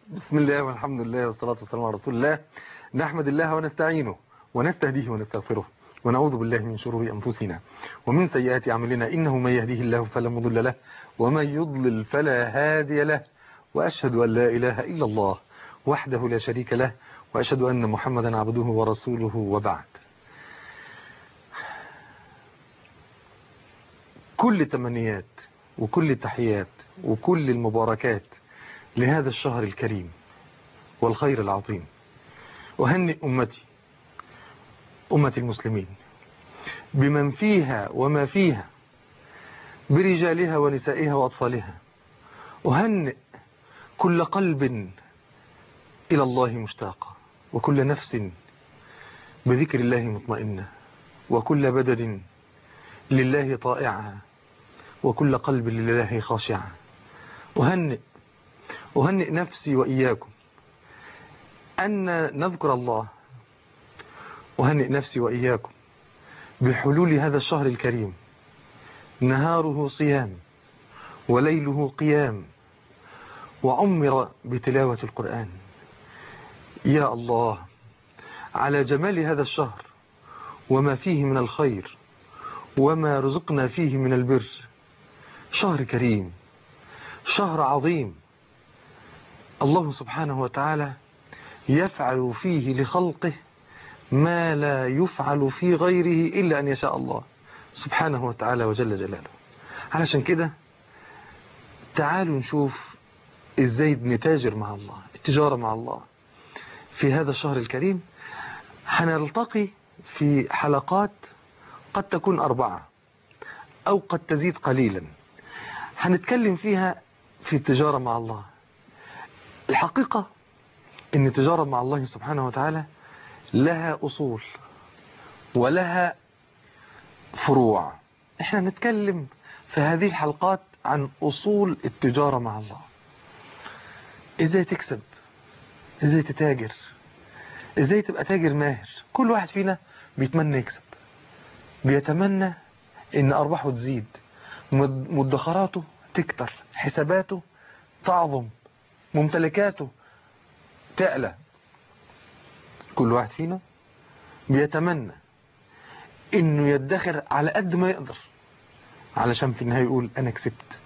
بسم الله والحمد لله والصلاة والسلام على رسول الله نحمد الله ونستعينه ونستهديه ونستغفره ونعوذ بالله من شرور أنفسنا ومن سيئات أعمالنا إنه من يهديه الله فلا مضل له ومن يضلل فلا هادي له وأشهد أن لا إله إلا الله وحده لا شريك له وأشهد أن محمدا عبده ورسوله وبعد كل التمنيات وكل التحيات وكل المباركات لهذا الشهر الكريم والخير العظيم أهنئ أمتي أمة المسلمين بمن فيها وما فيها برجالها ونسائها وأطفالها أهنئ كل قلب إلى الله مشتاقة وكل نفس بذكر الله مطمئنة وكل بدن لله طائعة وكل قلب لله خاشعة أهنئ أهنئ نفسي وإياكم أن نذكر الله أهنئ نفسي وإياكم بحلول هذا الشهر الكريم نهاره صيام وليله قيام وعمر بتلاوة القرآن يا الله على جمال هذا الشهر وما فيه من الخير وما رزقنا فيه من البر شهر كريم شهر عظيم الله سبحانه وتعالى يفعل فيه لخلقه ما لا يفعل في غيره إلا أن يشاء الله سبحانه وتعالى وجل جلاله علشان كده تعالوا نشوف ازاي نتاجر مع الله التجارة مع الله في هذا الشهر الكريم هنلتقي في حلقات قد تكون أربعة أو قد تزيد قليلا هنتكلم فيها في التجارة مع الله الحقيقة ان التجارة مع الله سبحانه وتعالى لها أصول ولها فروع احنا نتكلم في هذه الحلقات عن أصول التجارة مع الله ازاي تكسب ازاي تتاجر ازاي تبقى تاجر ماهر كل واحد فينا بيتمنى يكسب بيتمنى ان ارباحه تزيد مدخراته تكتر حساباته تعظم ممتلكاته تعلى كل واحد فينا بيتمنى انه يدخر على قد ما يقدر علشان في النهاية يقول انا كسبت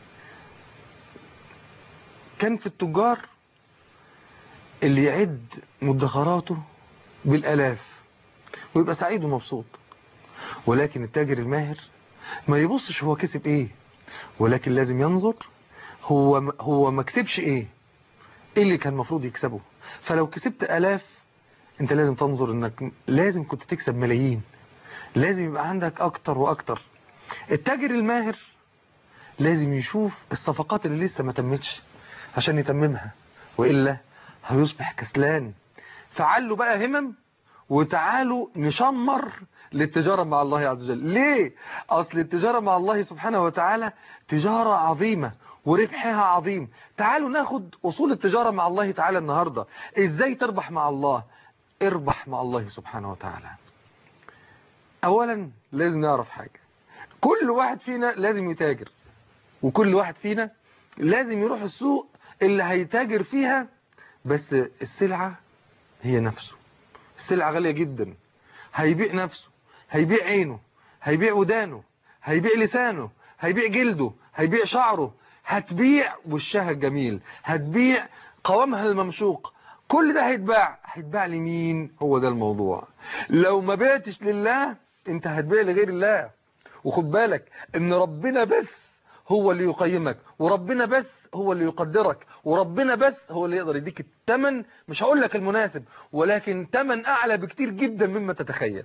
كان في التجار اللي يعد مدخراته بالالاف ويبقى سعيد ومبسوط ولكن التاجر الماهر ما يبصش هو كسب ايه ولكن لازم ينظر هو هو ما كسبش ايه ايه اللي كان المفروض يكسبه فلو كسبت الاف انت لازم تنظر انك لازم كنت تكسب ملايين لازم يبقى عندك اكتر واكتر التاجر الماهر لازم يشوف الصفقات اللي لسه ما تمتش عشان يتممها وإلا هيصبح كسلان فعلوا بقى همم وتعالوا نشمر للتجارة مع الله عز وجل ليه؟ أصل التجارة مع الله سبحانه وتعالى تجارة عظيمة وربحها عظيم تعالوا ناخد أصول التجارة مع الله تعالى النهاردة إزاي تربح مع الله اربح مع الله سبحانه وتعالى أولا لازم نعرف حاجة كل واحد فينا لازم يتاجر وكل واحد فينا لازم يروح السوق اللي هيتاجر فيها بس السلعة هي نفسه السلعة غالية جدا هيبيع نفسه هيبيع عينه هيبيع ودانه هيبيع لسانه هيبيع جلده هيبيع شعره هتبيع وشها الجميل هتبيع قوامها الممشوق كل ده هيتباع هيتباع لمين هو ده الموضوع لو ما بعتش لله انت هتبيع لغير الله وخد بالك ان ربنا بس هو اللي يقيمك وربنا بس هو اللي يقدرك وربنا بس هو اللي يقدر يديك الثمن مش هقول لك المناسب ولكن ثمن اعلى بكتير جدا مما تتخيل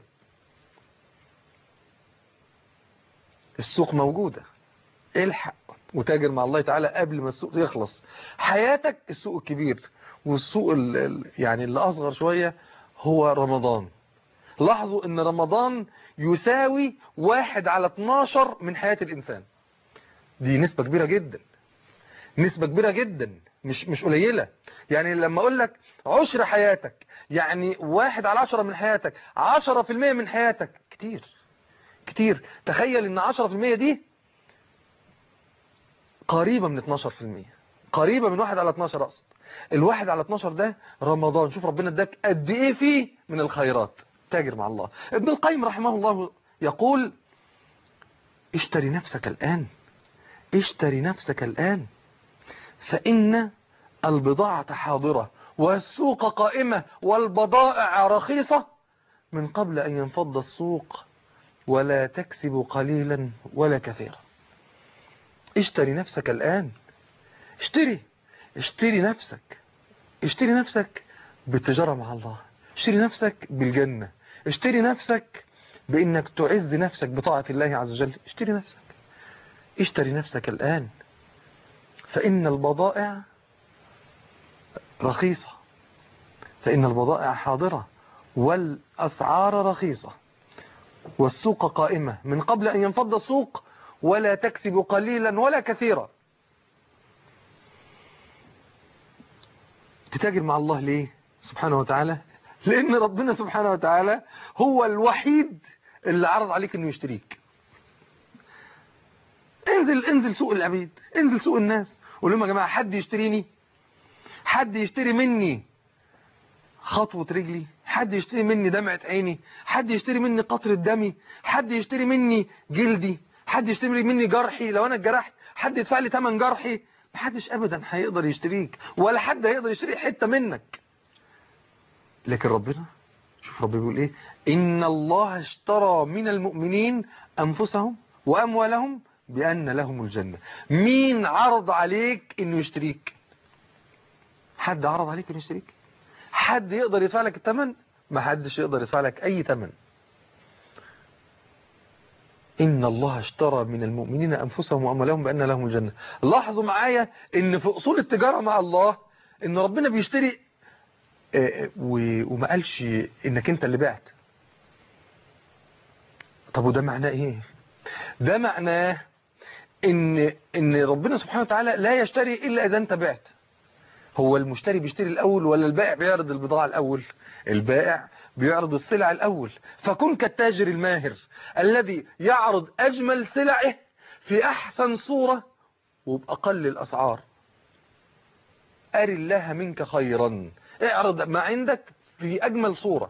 السوق موجودة الحق وتاجر مع الله تعالى قبل ما السوق يخلص حياتك السوق الكبير والسوق ال ال يعني اللي اصغر شوية هو رمضان لاحظوا ان رمضان يساوي واحد على 12 من حياة الانسان دي نسبة كبيرة جدا نسبة كبيرة جدا مش مش قليلة يعني لما اقول لك عشر حياتك يعني واحد على عشرة من حياتك عشرة في المية من حياتك كتير كتير تخيل ان عشرة في المية دي قريبة من 12 في المية قريبة من واحد على 12 أقصد الواحد على 12 ده رمضان شوف ربنا اداك قد ايه فيه من الخيرات تاجر مع الله ابن القيم رحمه الله يقول اشتري نفسك الآن اشتري نفسك الآن فإن البضاعة حاضرة والسوق قائمة والبضائع رخيصة من قبل أن ينفض السوق ولا تكسب قليلا ولا كثيرا اشتري نفسك الآن اشتري اشتري نفسك اشتري نفسك بالتجارة مع الله اشتري نفسك بالجنة اشتري نفسك بانك تعز نفسك بطاعة الله عز وجل اشتري نفسك اشتري نفسك الآن فإن البضائع رخيصة فإن البضائع حاضرة والأسعار رخيصة والسوق قائمة من قبل أن ينفض السوق ولا تكسب قليلا ولا كثيرا تتاجر مع الله ليه سبحانه وتعالى لأن ربنا سبحانه وتعالى هو الوحيد اللي عرض عليك أنه يشتريك انزل انزل سوق العبيد انزل سوق الناس قول لهم يا جماعة حد يشتريني حد يشتري مني خطوة رجلي حد يشتري مني دمعة عيني حد يشتري مني قطرة دمي حد يشتري مني جلدي حد يشتري مني جرحي لو انا اتجرحت حد يدفع لي ثمن جرحي محدش ابدا هيقدر يشتريك ولا حد هيقدر يشتري حتة منك لكن ربنا شوف ربنا بيقول ايه ان الله اشترى من المؤمنين انفسهم واموالهم بان لهم الجنة مين عرض عليك انه يشتريك حد عرض عليك انه يشتريك حد يقدر يدفع لك الثمن ما حدش يقدر يدفع لك اي ثمن إن الله اشترى من المؤمنين أنفسهم وأموالهم بأن لهم الجنة لاحظوا معايا إن في أصول التجارة مع الله إن ربنا بيشتري وما قالش إنك أنت اللي بعت طب وده معناه إيه ده معناه إن, إن ربنا سبحانه وتعالى لا يشتري إلا إذا أنت بعت هو المشتري بيشتري الأول ولا البائع بيعرض البضاعة الأول البائع بيعرض السلع الأول فكن كالتاجر الماهر الذي يعرض أجمل سلعه في أحسن صورة وبأقل الأسعار أري الله منك خيرا اعرض ما عندك في أجمل صورة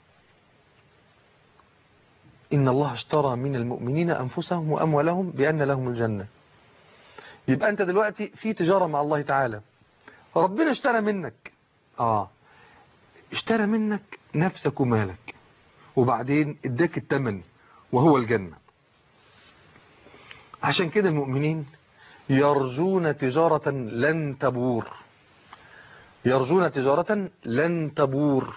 إن الله اشترى من المؤمنين أنفسهم وأموالهم بأن لهم الجنة يبقى أنت دلوقتي في تجارة مع الله تعالى ربنا اشترى منك آه اشترى منك نفسك ومالك وبعدين اداك التمن وهو الجنة عشان كده المؤمنين يرجون تجارة لن تبور يرجون تجارة لن تبور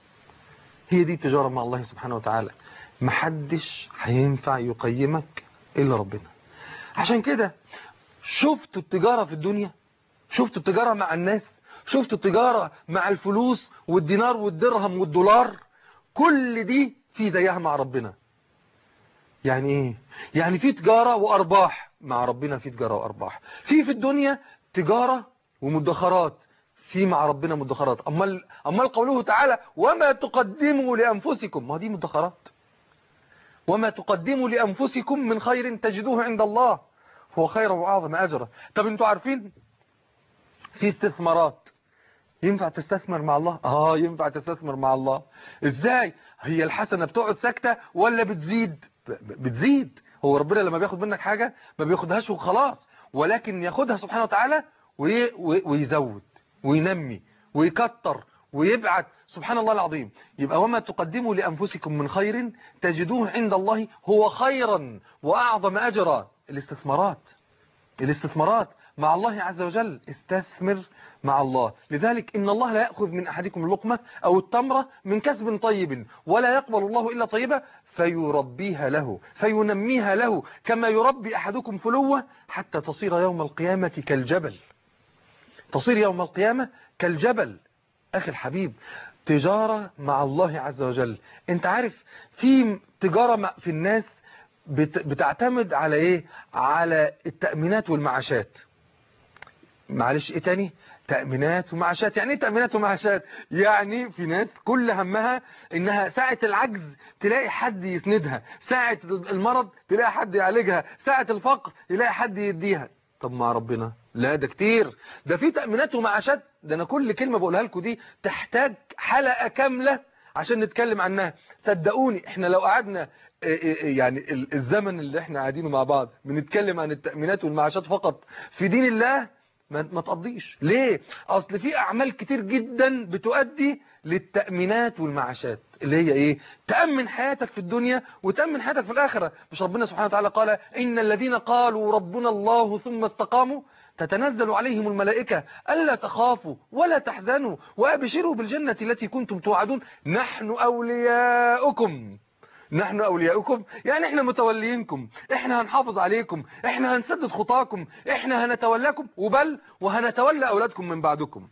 هي دي تجارة مع الله سبحانه وتعالى محدش هينفع يقيمك إلا ربنا عشان كده شفتوا التجارة في الدنيا شفتوا التجارة مع الناس شفتوا التجارة مع الفلوس والدينار والدرهم والدولار كل دي في زيها مع ربنا يعني ايه يعني في تجارة وارباح مع ربنا في تجارة وارباح في في الدنيا تجارة ومدخرات في مع ربنا مدخرات امال امال قوله تعالى وما تقدموا لانفسكم ما دي مدخرات وما تقدموا لانفسكم من خير تجدوه عند الله هو خير واعظم اجرا طب انتوا عارفين في استثمارات ينفع تستثمر مع الله اه ينفع تستثمر مع الله ازاي هي الحسنة بتقعد ساكتة ولا بتزيد بتزيد هو ربنا لما بياخد منك حاجة ما بياخدهاش وخلاص ولكن ياخدها سبحانه وتعالى ويزود وينمي ويكتر ويبعت سبحان الله العظيم يبقى وما تقدموا لأنفسكم من خير تجدوه عند الله هو خيرا وأعظم أجرا الاستثمارات الاستثمارات مع الله عز وجل استثمر مع الله لذلك إن الله لا يأخذ من أحدكم اللقمة أو التمرة من كسب طيب ولا يقبل الله إلا طيبة فيربيها له فينميها له كما يربي أحدكم فلوة حتى تصير يوم القيامة كالجبل تصير يوم القيامة كالجبل أخي الحبيب تجارة مع الله عز وجل انت عارف في تجارة في الناس بتعتمد على ايه على التأمينات والمعاشات معلش ايه تاني تأمينات ومعاشات يعني ايه تأمينات ومعاشات يعني في ناس كل همها انها ساعة العجز تلاقي حد يسندها ساعة المرض تلاقي حد يعالجها ساعة الفقر يلاقي حد يديها طب مع ربنا لا ده كتير ده في تأمينات ومعاشات ده انا كل كلمة بقولها لكم دي تحتاج حلقة كاملة عشان نتكلم عنها صدقوني احنا لو قعدنا يعني الزمن اللي احنا قاعدينه مع بعض بنتكلم عن التأمينات والمعاشات فقط في دين الله ما ما تقضيش ليه اصل في اعمال كتير جدا بتؤدي للتأمينات والمعاشات اللي هي ايه تأمن حياتك في الدنيا وتأمن حياتك في الآخرة مش ربنا سبحانه وتعالى قال إن الذين قالوا ربنا الله ثم استقاموا تتنزل عليهم الملائكة ألا تخافوا ولا تحزنوا وأبشروا بالجنة التي كنتم توعدون نحن أولياؤكم نحن أولياؤكم يعني احنا متوليينكم احنا هنحافظ عليكم احنا هنسدد خطاكم احنا هنتولاكم وبل وهنتولى أولادكم من بعدكم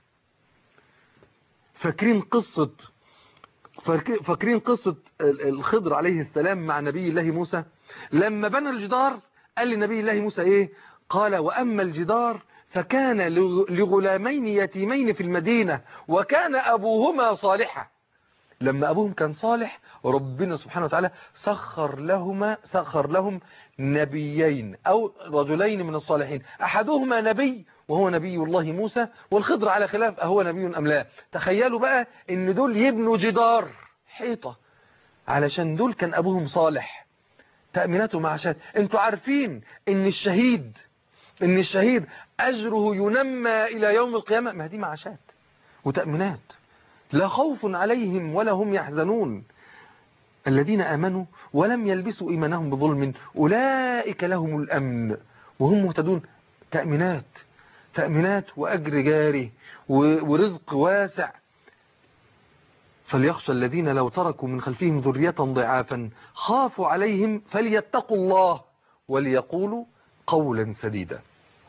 فاكرين قصة فاكرين قصة الخضر عليه السلام مع نبي الله موسى لما بنى الجدار قال لنبي الله موسى ايه قال وأما الجدار فكان لغلامين يتيمين في المدينة وكان أبوهما صالحا لما أبوهم كان صالح ربنا سبحانه وتعالى سخر لهما سخر لهم نبيين أو رجلين من الصالحين أحدهما نبي وهو نبي الله موسى والخضر على خلاف أهو نبي أم لا تخيلوا بقى ان دول يبنوا جدار حيطة علشان دول كان أبوهم صالح تأمينات ومعاشات انتوا عارفين ان الشهيد ان الشهيد أجره ينمى إلى يوم القيامة ما دي معاشات وتأمينات لا خوف عليهم ولا هم يحزنون الذين آمنوا ولم يلبسوا إيمانهم بظلم أولئك لهم الأمن وهم مهتدون تأمينات تأمينات وأجر جاري ورزق واسع فليخشى الذين لو تركوا من خلفهم ذرية ضعافا خافوا عليهم فليتقوا الله وليقولوا قولا سديدا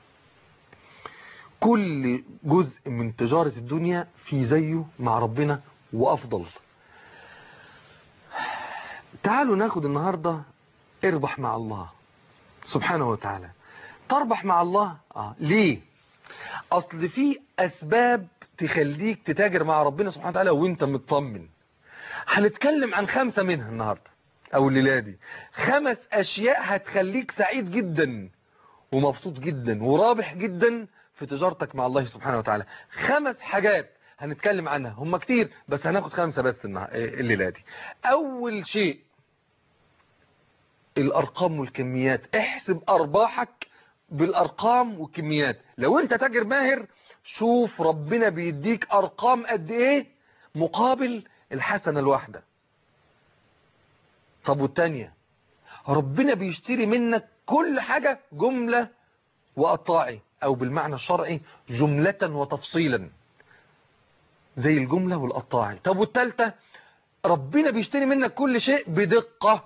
كل جزء من تجارة الدنيا في زيه مع ربنا وأفضل تعالوا ناخد النهاردة اربح مع الله سبحانه وتعالى تربح مع الله آه. ليه أصل في أسباب تخليك تتاجر مع ربنا سبحانه وتعالى وانت مطمن هنتكلم عن خمسة منها النهاردة أو الليلة دي خمس أشياء هتخليك سعيد جدا ومبسوط جدا ورابح جدا في تجارتك مع الله سبحانه وتعالى خمس حاجات هنتكلم عنها هم كتير بس هناخد خمسة بس الليلة دي أول شيء الأرقام والكميات احسب أرباحك بالأرقام والكميات لو انت تاجر ماهر شوف ربنا بيديك أرقام قد ايه مقابل الحسنة الواحدة طب والتانية ربنا بيشتري منك كل حاجة جملة وقطاعي او بالمعنى الشرعي جملة وتفصيلا زي الجملة والقطاعي طب والتالتة ربنا بيشتري منك كل شيء بدقة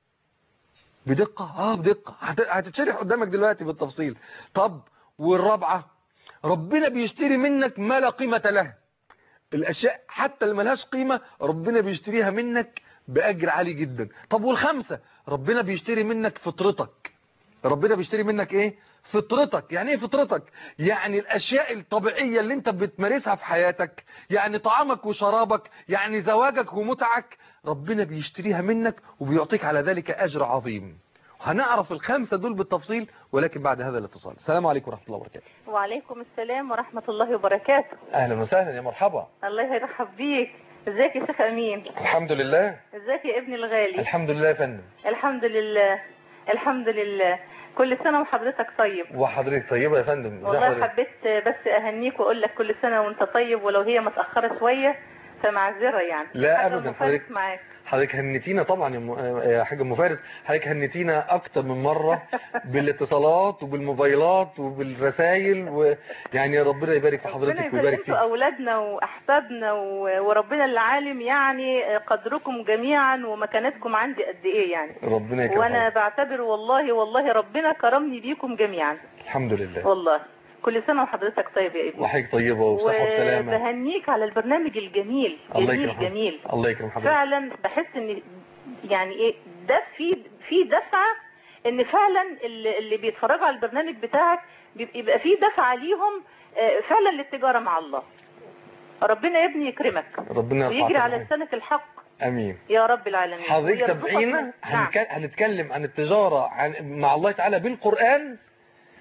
بدقة اه بدقة هتتشرح قدامك دلوقتي بالتفصيل طب والرابعة ربنا بيشتري منك ما لا قيمة له الاشياء حتى اللي ملهاش قيمة ربنا بيشتريها منك باجر عالي جدا طب والخمسة ربنا بيشتري منك فطرتك ربنا بيشتري منك ايه فطرتك يعني ايه فطرتك يعني الاشياء الطبيعية اللي انت بتمارسها في حياتك يعني طعامك وشرابك يعني زواجك ومتعك ربنا بيشتريها منك وبيعطيك على ذلك اجر عظيم هنعرف الخمسة دول بالتفصيل ولكن بعد هذا الاتصال السلام عليكم ورحمة الله وبركاته وعليكم السلام ورحمة الله وبركاته اهلا وسهلا يا مرحبا الله يرحب بيك ازيك يا شيخ امين الحمد لله ازيك يا ابني الغالي الحمد لله يا فندم الحمد لله الحمد لله كل سنة وحضرتك طيب وحضرتك طيبة يا فندم والله حبيت بس اهنيك واقول لك كل سنة وانت طيب ولو هي متأخرة شوية فمعذرة يعني لا ابدا حضرتك معاك حضرتك هنتينا طبعا يا, م... يا حاج ام فارس حضرتك هنتينا اكتر من مرة بالاتصالات وبالموبايلات وبالرسائل ويعني ربنا يبارك في حضرتك ويبارك فيك اولادنا واحفادنا و... وربنا اللي عالم يعني قدركم جميعا ومكانتكم عندي قد ايه يعني ربنا يكرمك وانا بعتبر والله والله ربنا كرمني بيكم جميعا الحمد لله والله كل سنة وحضرتك طيب يا ابني وحضرتك طيبة وصحة وسلامة وبهنيك على البرنامج الجميل الله جميل يكرم جميل الله يكرم حضرتك فعلا بحس ان يعني ايه ده في في دفعة ان فعلا اللي, اللي بيتفرجوا على البرنامج بتاعك بيبقى في دفعة ليهم فعلا للتجارة مع الله ربنا يا ابني يكرمك ربنا ويجري على لسانك الحق امين يا رب العالمين حضرتك تابعينا هنك... هنتكلم عن التجارة عن... مع الله تعالى بالقرآن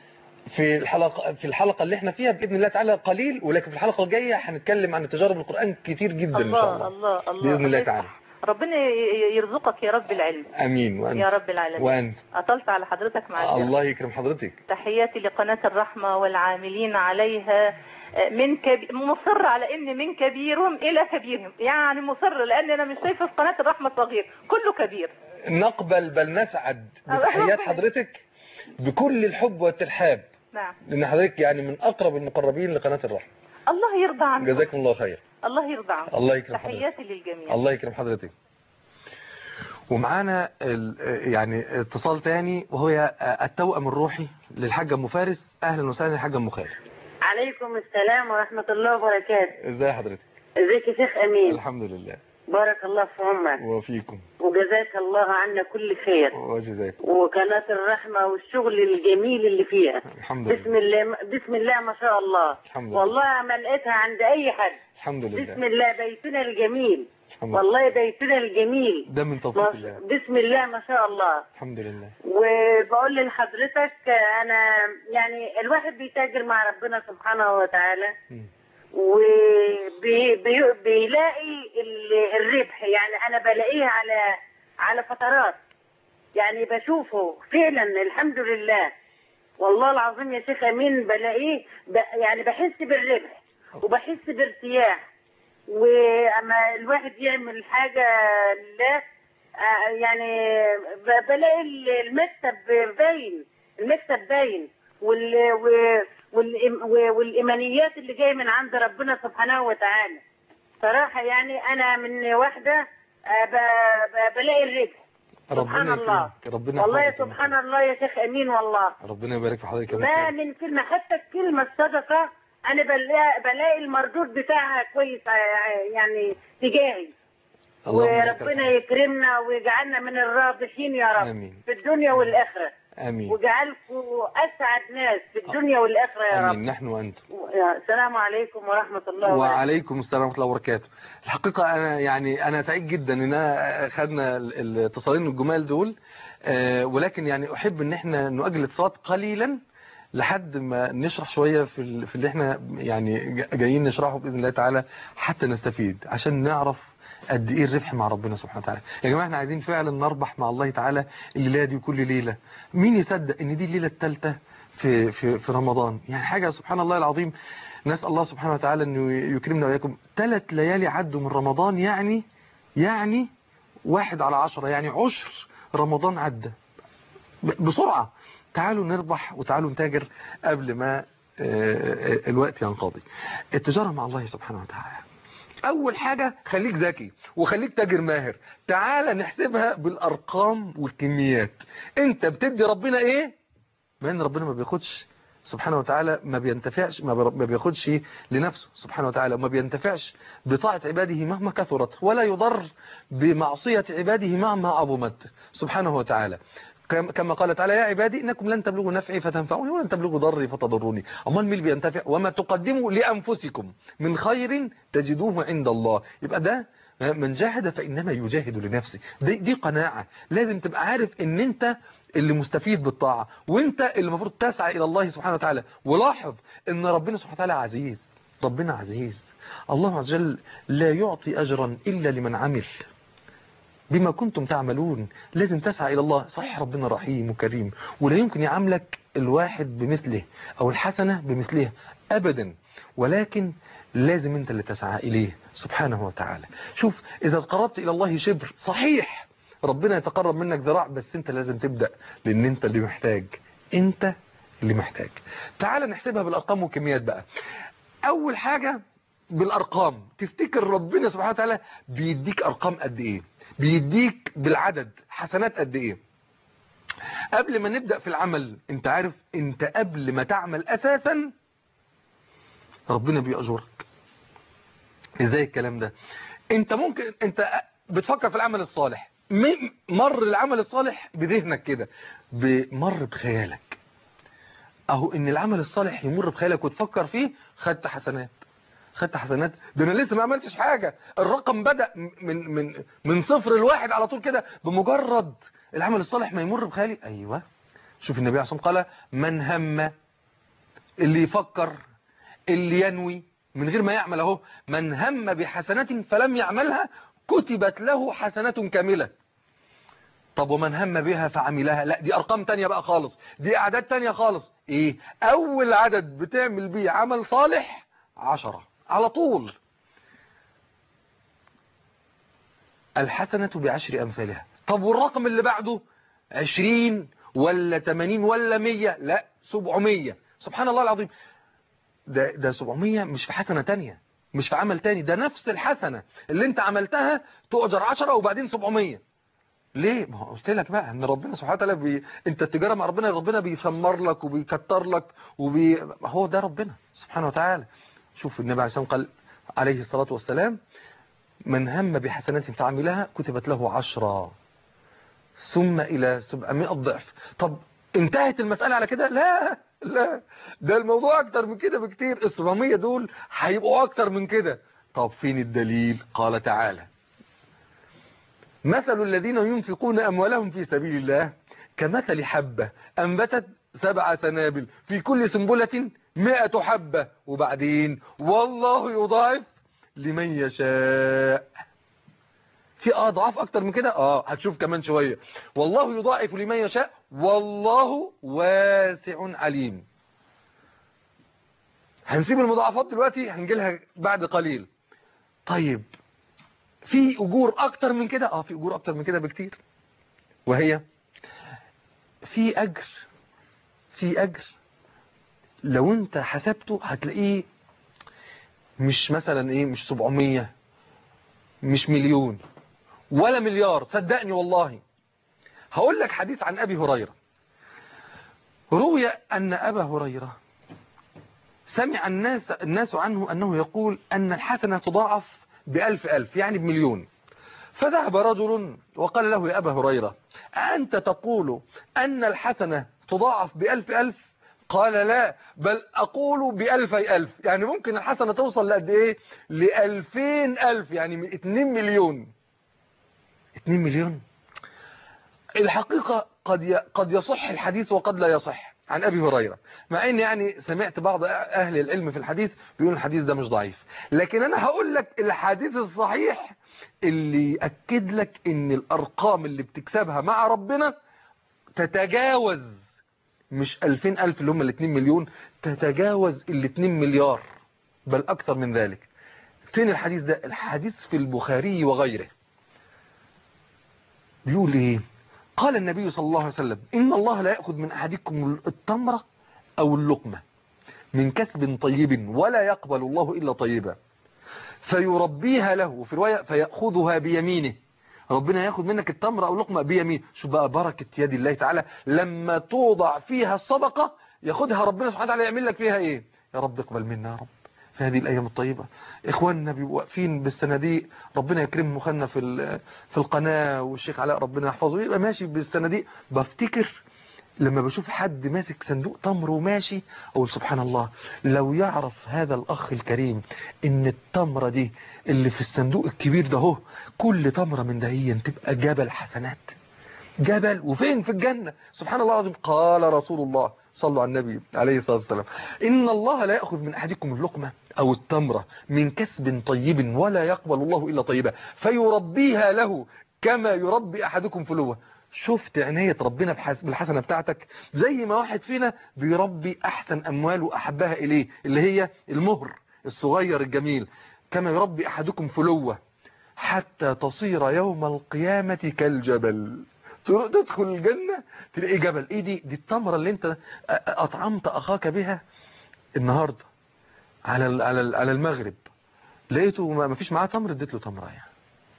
في الحلقة في الحلقة اللي احنا فيها بإذن الله تعالى قليل ولكن في الحلقة الجاية هنتكلم عن تجارب القرآن كتير جدا إن شاء الله الله الله الله بإذن الله الله تعالى يفتح. ربنا ي- يرزقك يا رب العلم أمين وأنت يا رب العالمين وأنت أطلت على حضرتك مع الجميع. الله يكرم حضرتك تحياتي لقناة الرحمة والعاملين عليها من كبير مصر على ان من كبيرهم الى كبيرهم يعني مصر لان انا مش شايفه في قناه الرحمه صغير كله كبير نقبل بل نسعد بتحيات حضرتك بكل الحب والترحاب نعم لأن حضرتك يعني من أقرب المقربين لقناة الرحمة الله يرضى عنك جزاكم الله خير الله يرضى عنك الله يكرم حضرتك تحياتي للجميع الله يكرم حضرتك ومعانا ال- يعني اتصال تاني وهو التوأم الروحي للحاج ام فارس اهلا وسهلا يا حاج ام خير عليكم السلام ورحمة الله وبركاته ازي حضرتك ازيك يا شيخ أمين الحمد لله بارك الله في عمرك وفيكم وجزاك الله عنا كل خير وجزاكم وقناة الرحمة والشغل الجميل اللي فيها الحمد بسم لله الله بسم الله ما شاء الله الحمد لله والله ما لقيتها عند أي حد الحمد بسم لله الله بيتنا الجميل الحمد لله والله بيتنا الجميل ده من ما توفيق ش- الله بسم الله ما شاء الله الحمد لله وبقول لحضرتك أنا يعني الواحد بيتاجر مع ربنا سبحانه وتعالى مم. وبيلاقي الربح يعني انا بلاقيه على على فترات يعني بشوفه فعلا الحمد لله والله العظيم يا شيخ امين بلاقيه ب يعني بحس بالربح وبحس بارتياح واما الواحد يعمل حاجه لله آه، يعني ب- بلاقي المكسب باين المكسب باين وال و- والإم- و- والايمانيات اللي جايه من عند ربنا سبحانه وتعالى صراحه يعني انا من واحده آه، ب- ب- بلاقي الربح سبحان ربنا الله يكرمك ربنا والله يحفظك يا سبحان أم الله يا شيخ امين والله خير. ربنا يبارك في حضرتك يا أم ما خير. من كلمة حتى الكلمة الصدقة أنا بلاقي, بلاقي المردود بتاعها كويس ع- يعني تجاهي اللهم لك وربنا الحمد. يكرمنا ويجعلنا من الرابحين يا رب آمين. في الدنيا والآخرة امين وجعلكم أسعد ناس في الدنيا والآخرة يا رب امين نحن وانتم يا- السلام عليكم ورحمة الله وبركاته وعليكم السلام ورحمه الله وبركاته الحقيقه انا يعني انا سعيد جدا ان انا خدنا ال- الاتصالين الجمال دول آه، ولكن يعني احب ان احنا نؤجل الاتصالات قليلا لحد ما نشرح شويه في ال- في اللي احنا يعني جا- جايين نشرحه باذن الله تعالى حتى نستفيد عشان نعرف قد ايه الربح مع ربنا سبحانه وتعالى يا جماعه احنا عايزين فعلا نربح مع الله تعالى الليله دي وكل ليله مين يصدق ان دي الليله الثالثه في في في رمضان يعني حاجه سبحان الله العظيم نسال الله سبحانه وتعالى انه يكرمنا واياكم ثلاث ليالي عدوا من رمضان يعني يعني واحد على عشرة يعني عشر رمضان عدى ب- بسرعة تعالوا نربح وتعالوا نتاجر قبل ما آه، الوقت ينقضي التجارة مع الله سبحانه وتعالى اول حاجة خليك ذكي وخليك تاجر ماهر تعال نحسبها بالارقام والكميات انت بتدي ربنا ايه ما ان ربنا ما بياخدش سبحانه وتعالى ما بينتفعش ما بر- ما بياخدش لنفسه سبحانه وتعالى وما بينتفعش بطاعة عباده مهما كثرت ولا يضر بمعصية عباده مهما عظمت سبحانه وتعالى كم- كما قال تعالى يا عبادي إنكم لن تبلغوا نفعي فتنفعوني ولن تبلغوا ضري فتضروني أمال مين اللي بينتفع وما تقدموا لأنفسكم من خير تجدوه عند الله يبقى ده من جاهد فإنما يجاهد لنفسه دي, دي قناعة لازم تبقى عارف ان انت اللي مستفيد بالطاعة وانت اللي المفروض تسعى الى الله سبحانه وتعالى ولاحظ ان ربنا سبحانه وتعالى عزيز ربنا عزيز الله عز وجل لا يعطي اجرا الا لمن عمل بما كنتم تعملون لازم تسعى إلى الله صحيح ربنا رحيم وكريم ولا يمكن يعاملك الواحد بمثله أو الحسنة بمثلها أبدا ولكن لازم أنت اللي تسعى إليه سبحانه وتعالى شوف إذا قربت إلى الله شبر صحيح ربنا يتقرب منك ذراع بس أنت لازم تبدأ لأن أنت اللي محتاج أنت اللي محتاج تعال نحسبها بالأرقام والكميات بقى أول حاجة بالارقام تفتكر ربنا سبحانه وتعالى بيديك ارقام قد ايه بيديك بالعدد حسنات قد ايه قبل ما نبدأ في العمل انت عارف انت قبل ما تعمل اساسا ربنا بيأجرك ازاي الكلام ده انت ممكن انت بتفكر في العمل الصالح م- مر العمل الصالح بذهنك كده بمر بخيالك اهو ان العمل الصالح يمر بخيالك وتفكر فيه خدت حسنات خدت حسنات ده انا لسه ما عملتش حاجة الرقم بدأ من من من صفر لواحد على طول كده بمجرد العمل الصالح ما يمر بخيالي ايوه شوف النبي عليه الصلاه والسلام قال من هم اللي يفكر اللي ينوي من غير ما يعمل اهو من هم بحسنة فلم يعملها كتبت له حسنة كاملة طب ومن هم بها فعملها لا دي ارقام تانية بقى خالص دي اعداد تانية خالص ايه اول عدد بتعمل بيه عمل صالح عشرة على طول الحسنة بعشر امثالها طب والرقم اللي بعده عشرين ولا تمانين ولا مية لا سبعمية سبحان الله العظيم ده, ده 700 مش في حسنة تانية مش في عمل تاني ده نفس الحسنة اللي انت عملتها تؤجر 10 وبعدين 700 ليه ما هو قلت لك بقى ان ربنا سبحانه وتعالى بي... انت التجاره مع ربنا ربنا بيثمر لك وبيكتر لك وبي... هو ده ربنا سبحانه وتعالى شوف النبي عليه الصلاه والسلام قال عليه الصلاه والسلام من هم بحسنات فعملها كتبت له عشرة ثم الى 700 ضعف طب انتهت المساله على كده لا لا ده الموضوع اكتر من كده بكتير ال 700 دول هيبقوا اكتر من كده طب فين الدليل قال تعالى مثل الذين ينفقون أموالهم في سبيل الله كمثل حبة أنبتت سبع سنابل في كل سنبلة مئة حبة وبعدين والله يضاعف لمن يشاء في أضعاف أكتر من كده آه هتشوف كمان شوية والله يضاعف لمن يشاء والله واسع عليم هنسيب المضاعفات دلوقتي هنجيلها بعد قليل طيب في أجور أكتر من كده آه في أجور أكتر من كده بكتير وهي في أجر في أجر لو أنت حسبته هتلاقيه مش مثلا إيه مش 700 مش مليون ولا مليار صدقني والله هقول لك حديث عن أبي هريرة روي أن أبا هريرة سمع الناس الناس عنه أنه يقول أن الحسنة تضاعف بألف ألف يعني بمليون فذهب رجل وقال له يا أبا هريرة أنت تقول أن الحسنة تضاعف بألف ألف قال لا بل أقول بألفي ألف يعني ممكن الحسنة توصل لقد إيه لألفين ألف يعني اتنين مليون اتنين مليون الحقيقة قد قد يصح الحديث وقد لا يصح عن أبي هريرة مع ان يعني سمعت بعض أهل العلم في الحديث بيقول الحديث ده مش ضعيف لكن أنا هقول لك الحديث الصحيح اللي يأكد لك ان الأرقام اللي بتكسبها مع ربنا تتجاوز مش ألفين ألف اللي هم الاتنين مليون تتجاوز الاتنين مليار بل أكثر من ذلك فين الحديث ده الحديث في البخاري وغيره بيقول ايه قال النبي صلى الله عليه وسلم إن الله لا يأخذ من أحدكم التمرة أو اللقمة من كسب طيب ولا يقبل الله إلا طيبا فيربيها له في رواية فيأخذها بيمينه ربنا ياخد منك التمرة أو اللقمة بيمين شو بقى بركة يد الله تعالى لما توضع فيها الصدقة ياخدها ربنا سبحانه وتعالى يعمل لك فيها إيه يا رب اقبل منا يا رب في هذه الأيام الطيبة إخواننا بيبقوا واقفين بالصناديق ربنا يكرمهم خلنا في في القناة والشيخ علاء ربنا يحفظه يبقى ماشي بالصناديق بفتكر لما بشوف حد ماسك صندوق تمر وماشي أقول سبحان الله لو يعرف هذا الأخ الكريم إن التمرة دي اللي في الصندوق الكبير ده هو كل تمرة من دهيا تبقى جبل حسنات جبل وفين في الجنة سبحان الله العظيم قال رسول الله صلوا على النبي عليه الصلاة والسلام إن الله لا يأخذ من أحدكم اللقمة أو التمرة من كسب طيب ولا يقبل الله إلا طيبا فيربيها له كما يربي أحدكم فلوة شفت عناية ربنا بالحسنة بتاعتك زي ما واحد فينا بيربي أحسن أموال وأحبها إليه اللي هي المهر الصغير الجميل كما يربي أحدكم فلوة حتى تصير يوم القيامة كالجبل تدخل الجنة تلاقي جبل ايه دي دي التمرة اللي انت اطعمت اخاك بها النهاردة على على على المغرب لقيته ما فيش معاه تمر اديت له تمرة يعني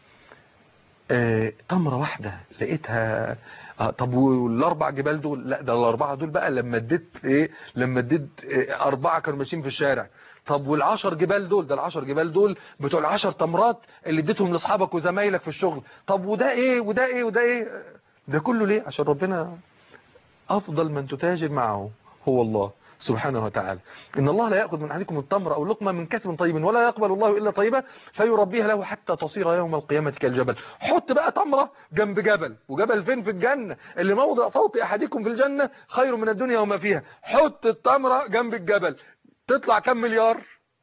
آه تمرة واحدة لقيتها آه طب والاربع جبال دول لا ده الاربعة دول بقى لما اديت ايه لما اديت إيه اربعة كانوا ماشيين في الشارع طب والعشر جبال دول ده العشر جبال دول بتوع العشر تمرات اللي اديتهم لاصحابك وزمايلك في الشغل طب وده ايه وده ايه وده ايه ده كله ليه عشان ربنا افضل من تتاجر معه هو الله سبحانه وتعالى إن الله لا يأخذ من أحدكم التمر أو اللقمة من كسب طيب ولا يقبل الله إلا طيبة فيربيها له حتى تصير يوم القيامة كالجبل حط بقى تمرة جنب جبل وجبل فين في الجنة اللي موضع صوت أحدكم في الجنة خير من الدنيا وما فيها حط التمرة جنب الجبل تطلع كم مليار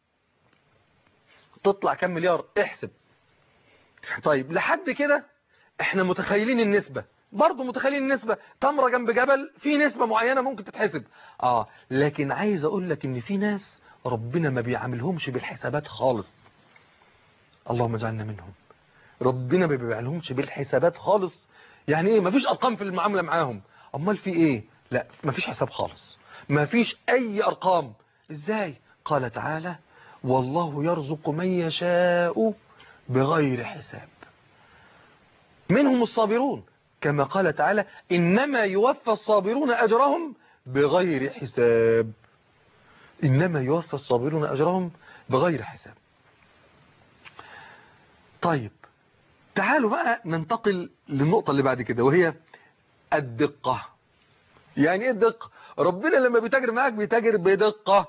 تطلع كم مليار احسب طيب لحد كده احنا متخيلين النسبة برضه متخيلين النسبة تمرة جنب جبل في نسبة معينة ممكن تتحسب اه لكن عايز اقول لك ان في ناس ربنا ما بيعاملهمش بالحسابات خالص اللهم اجعلنا منهم ربنا ما بيعاملهمش بالحسابات خالص يعني ايه مفيش ارقام في المعاملة معاهم امال في ايه لا مفيش حساب خالص مفيش اي ارقام ازاي قال تعالى والله يرزق من يشاء بغير حساب منهم الصابرون كما قال تعالى إنما يوفى الصابرون أجرهم بغير حساب إنما يوفى الصابرون أجرهم بغير حساب طيب تعالوا بقى ننتقل للنقطة اللي بعد كده وهي الدقة يعني ايه الدقة ربنا لما بيتاجر معاك بيتاجر بدقة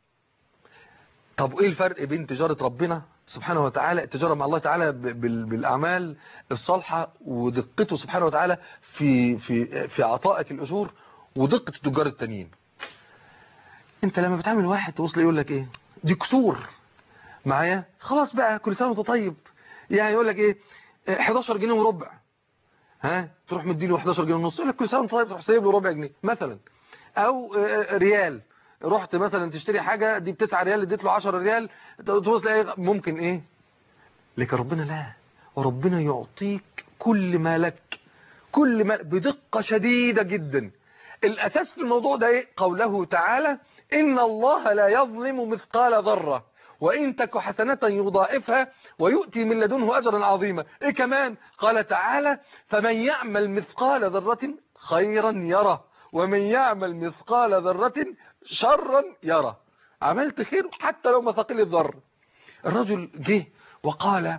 طب ايه الفرق بين تجارة ربنا سبحانه وتعالى التجارة مع الله تعالى بالأعمال الصالحة ودقته سبحانه وتعالى في في في عطائك الأجور ودقة التجار التانيين انت لما بتعمل واحد توصل يقول لك ايه دي كسور معايا خلاص بقى كل سنة وانت طيب يعني يقول لك ايه 11 جنيه وربع ها تروح مديله 11 جنيه ونص يقول لك كل سنة وانت طيب تروح سايب له ربع جنيه مثلا او ريال رحت مثلا تشتري حاجة دي بتسعة ريال اديت له 10 ريال توصل ايه ممكن ايه لكن ربنا لا وربنا يعطيك كل ما لك كل ما بدقة شديدة جدا الأساس في الموضوع ده ايه قوله تعالى إن الله لا يظلم مثقال ذرة وإن تك حسنة يضاعفها ويؤتي من لدنه أجرا عظيما إيه كمان قال تعالى فمن يعمل مثقال ذرة خيرا يره ومن يعمل مثقال ذرة شرا يرى عملت خير حتى لو مثقل الذر الرجل جه وقال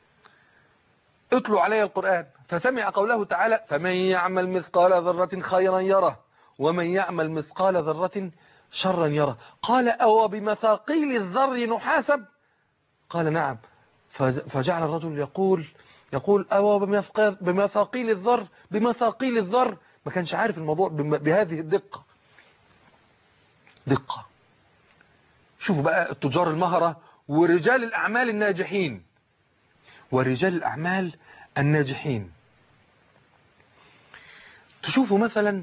اتلوا علي القرآن فسمع قوله تعالى فمن يعمل مثقال ذرة خيرا يره ومن يعمل مثقال ذرة شرا يره قال أو بمثاقيل الذر نحاسب قال نعم فجعل الرجل يقول يقول أو بمثاقيل الذر بمثاقيل الذر ما كانش عارف الموضوع بهذه الدقة دقة شوفوا بقى التجار المهرة ورجال الأعمال الناجحين ورجال الأعمال الناجحين تشوفوا مثلا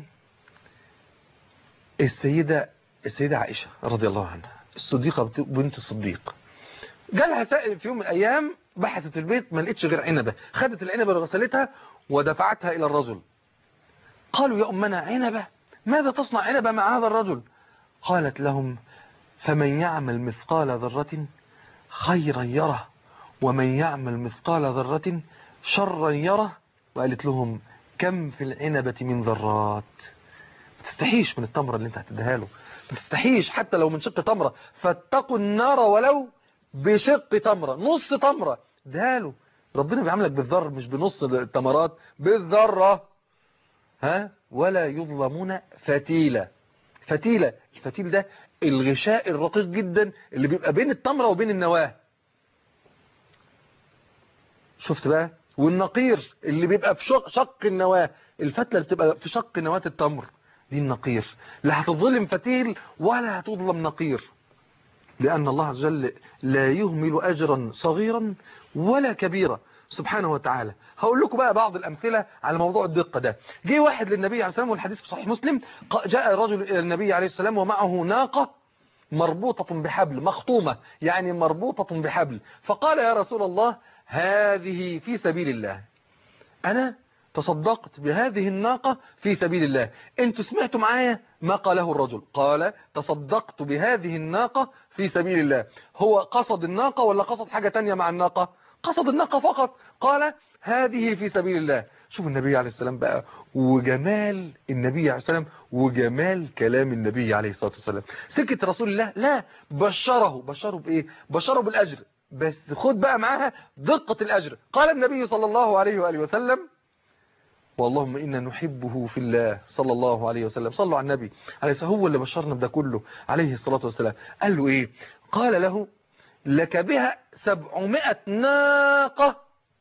السيدة السيدة عائشة رضي الله عنها الصديقة بنت الصديق جالها سائل في يوم من الأيام بحثت في البيت ما لقيتش غير عنبة خدت العنبة وغسلتها ودفعتها إلى الرجل قالوا يا أمنا عنبة ماذا تصنع عنبة مع هذا الرجل قالت لهم فمن يعمل مثقال ذرة خيرا يره ومن يعمل مثقال ذرة شرا يره وقالت لهم كم في العنبة من ذرات ما تستحيش من التمرة اللي انت هتديها له ما تستحيش حتى لو من شق تمرة فاتقوا النار ولو بشق تمرة نص تمرة اديها له ربنا بيعاملك بالذر مش بنص التمرات بالذرة ها ولا يظلمون فتيلة فتيلة الفتيل ده الغشاء الرقيق جدا اللي بيبقى بين التمرة وبين النواة شفت بقى والنقير اللي بيبقى في شق, شق النواة الفتلة اللي بتبقى في شق نواة التمر دي النقير لا هتظلم فتيل ولا هتظلم نقير لأن الله عز وجل لا يهمل أجرا صغيرا ولا كبيرا سبحانه وتعالى هقول لكم بقى بعض الأمثلة على موضوع الدقة ده جه واحد للنبي عليه السلام والحديث في صحيح مسلم جاء رجل إلى النبي عليه السلام ومعه ناقة مربوطة بحبل مخطومة يعني مربوطة بحبل فقال يا رسول الله هذه في سبيل الله أنا تصدقت بهذه الناقة في سبيل الله انتوا سمعتوا معايا ما قاله الرجل قال تصدقت بهذه الناقة في سبيل الله هو قصد الناقة ولا قصد حاجة تانية مع الناقة قصد الناقة فقط قال هذه في سبيل الله شوف النبي عليه السلام بقى وجمال النبي عليه السلام وجمال كلام النبي عليه الصلاة والسلام سكة رسول الله لا بشره بشره بإيه بشره بالأجر بس خد بقى معاها دقة الأجر قال النبي صلى الله عليه وآله وسلم واللهم إنا نحبه في الله صلى الله عليه وسلم صلوا على النبي عليه الصلاة هو اللي بشرنا بده كله عليه الصلاة والسلام قال له إيه قال له لك بها سبعمائة ناقة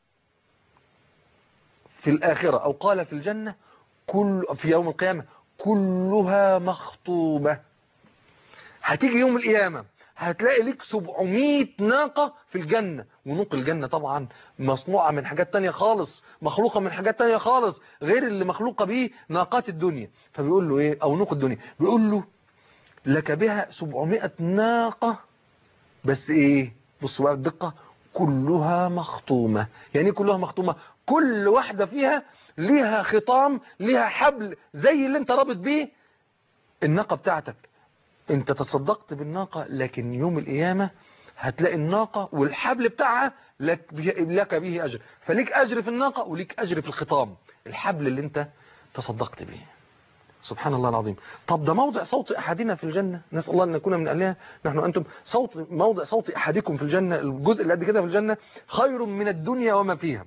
في الآخرة أو قال في الجنة كل في يوم القيامة كلها مخطوبة هتيجي يوم القيامة هتلاقي ليك 700 ناقة في الجنة ونوق الجنة طبعا مصنوعة من حاجات تانية خالص مخلوقة من حاجات تانية خالص غير اللي مخلوقة بيه ناقات الدنيا فبيقول له ايه او نوق الدنيا بيقول له لك بها 700 ناقة بس ايه بصوا بقى الدقة كلها مخطومة يعني ايه كلها مخطومة كل واحدة فيها ليها خطام ليها حبل زي اللي انت رابط بيه الناقة بتاعتك انت تصدقت بالناقة لكن يوم القيامة هتلاقي الناقة والحبل بتاعها لك به, لك به أجر فليك أجر في الناقة وليك أجر في الخطام الحبل اللي انت تصدقت به سبحان الله العظيم طب ده موضع صوت أحدنا في الجنة نسأل الله أن نكون من أهلها نحن أنتم صوت موضع صوت أحدكم في الجنة الجزء اللي قد كده في الجنة خير من الدنيا وما فيها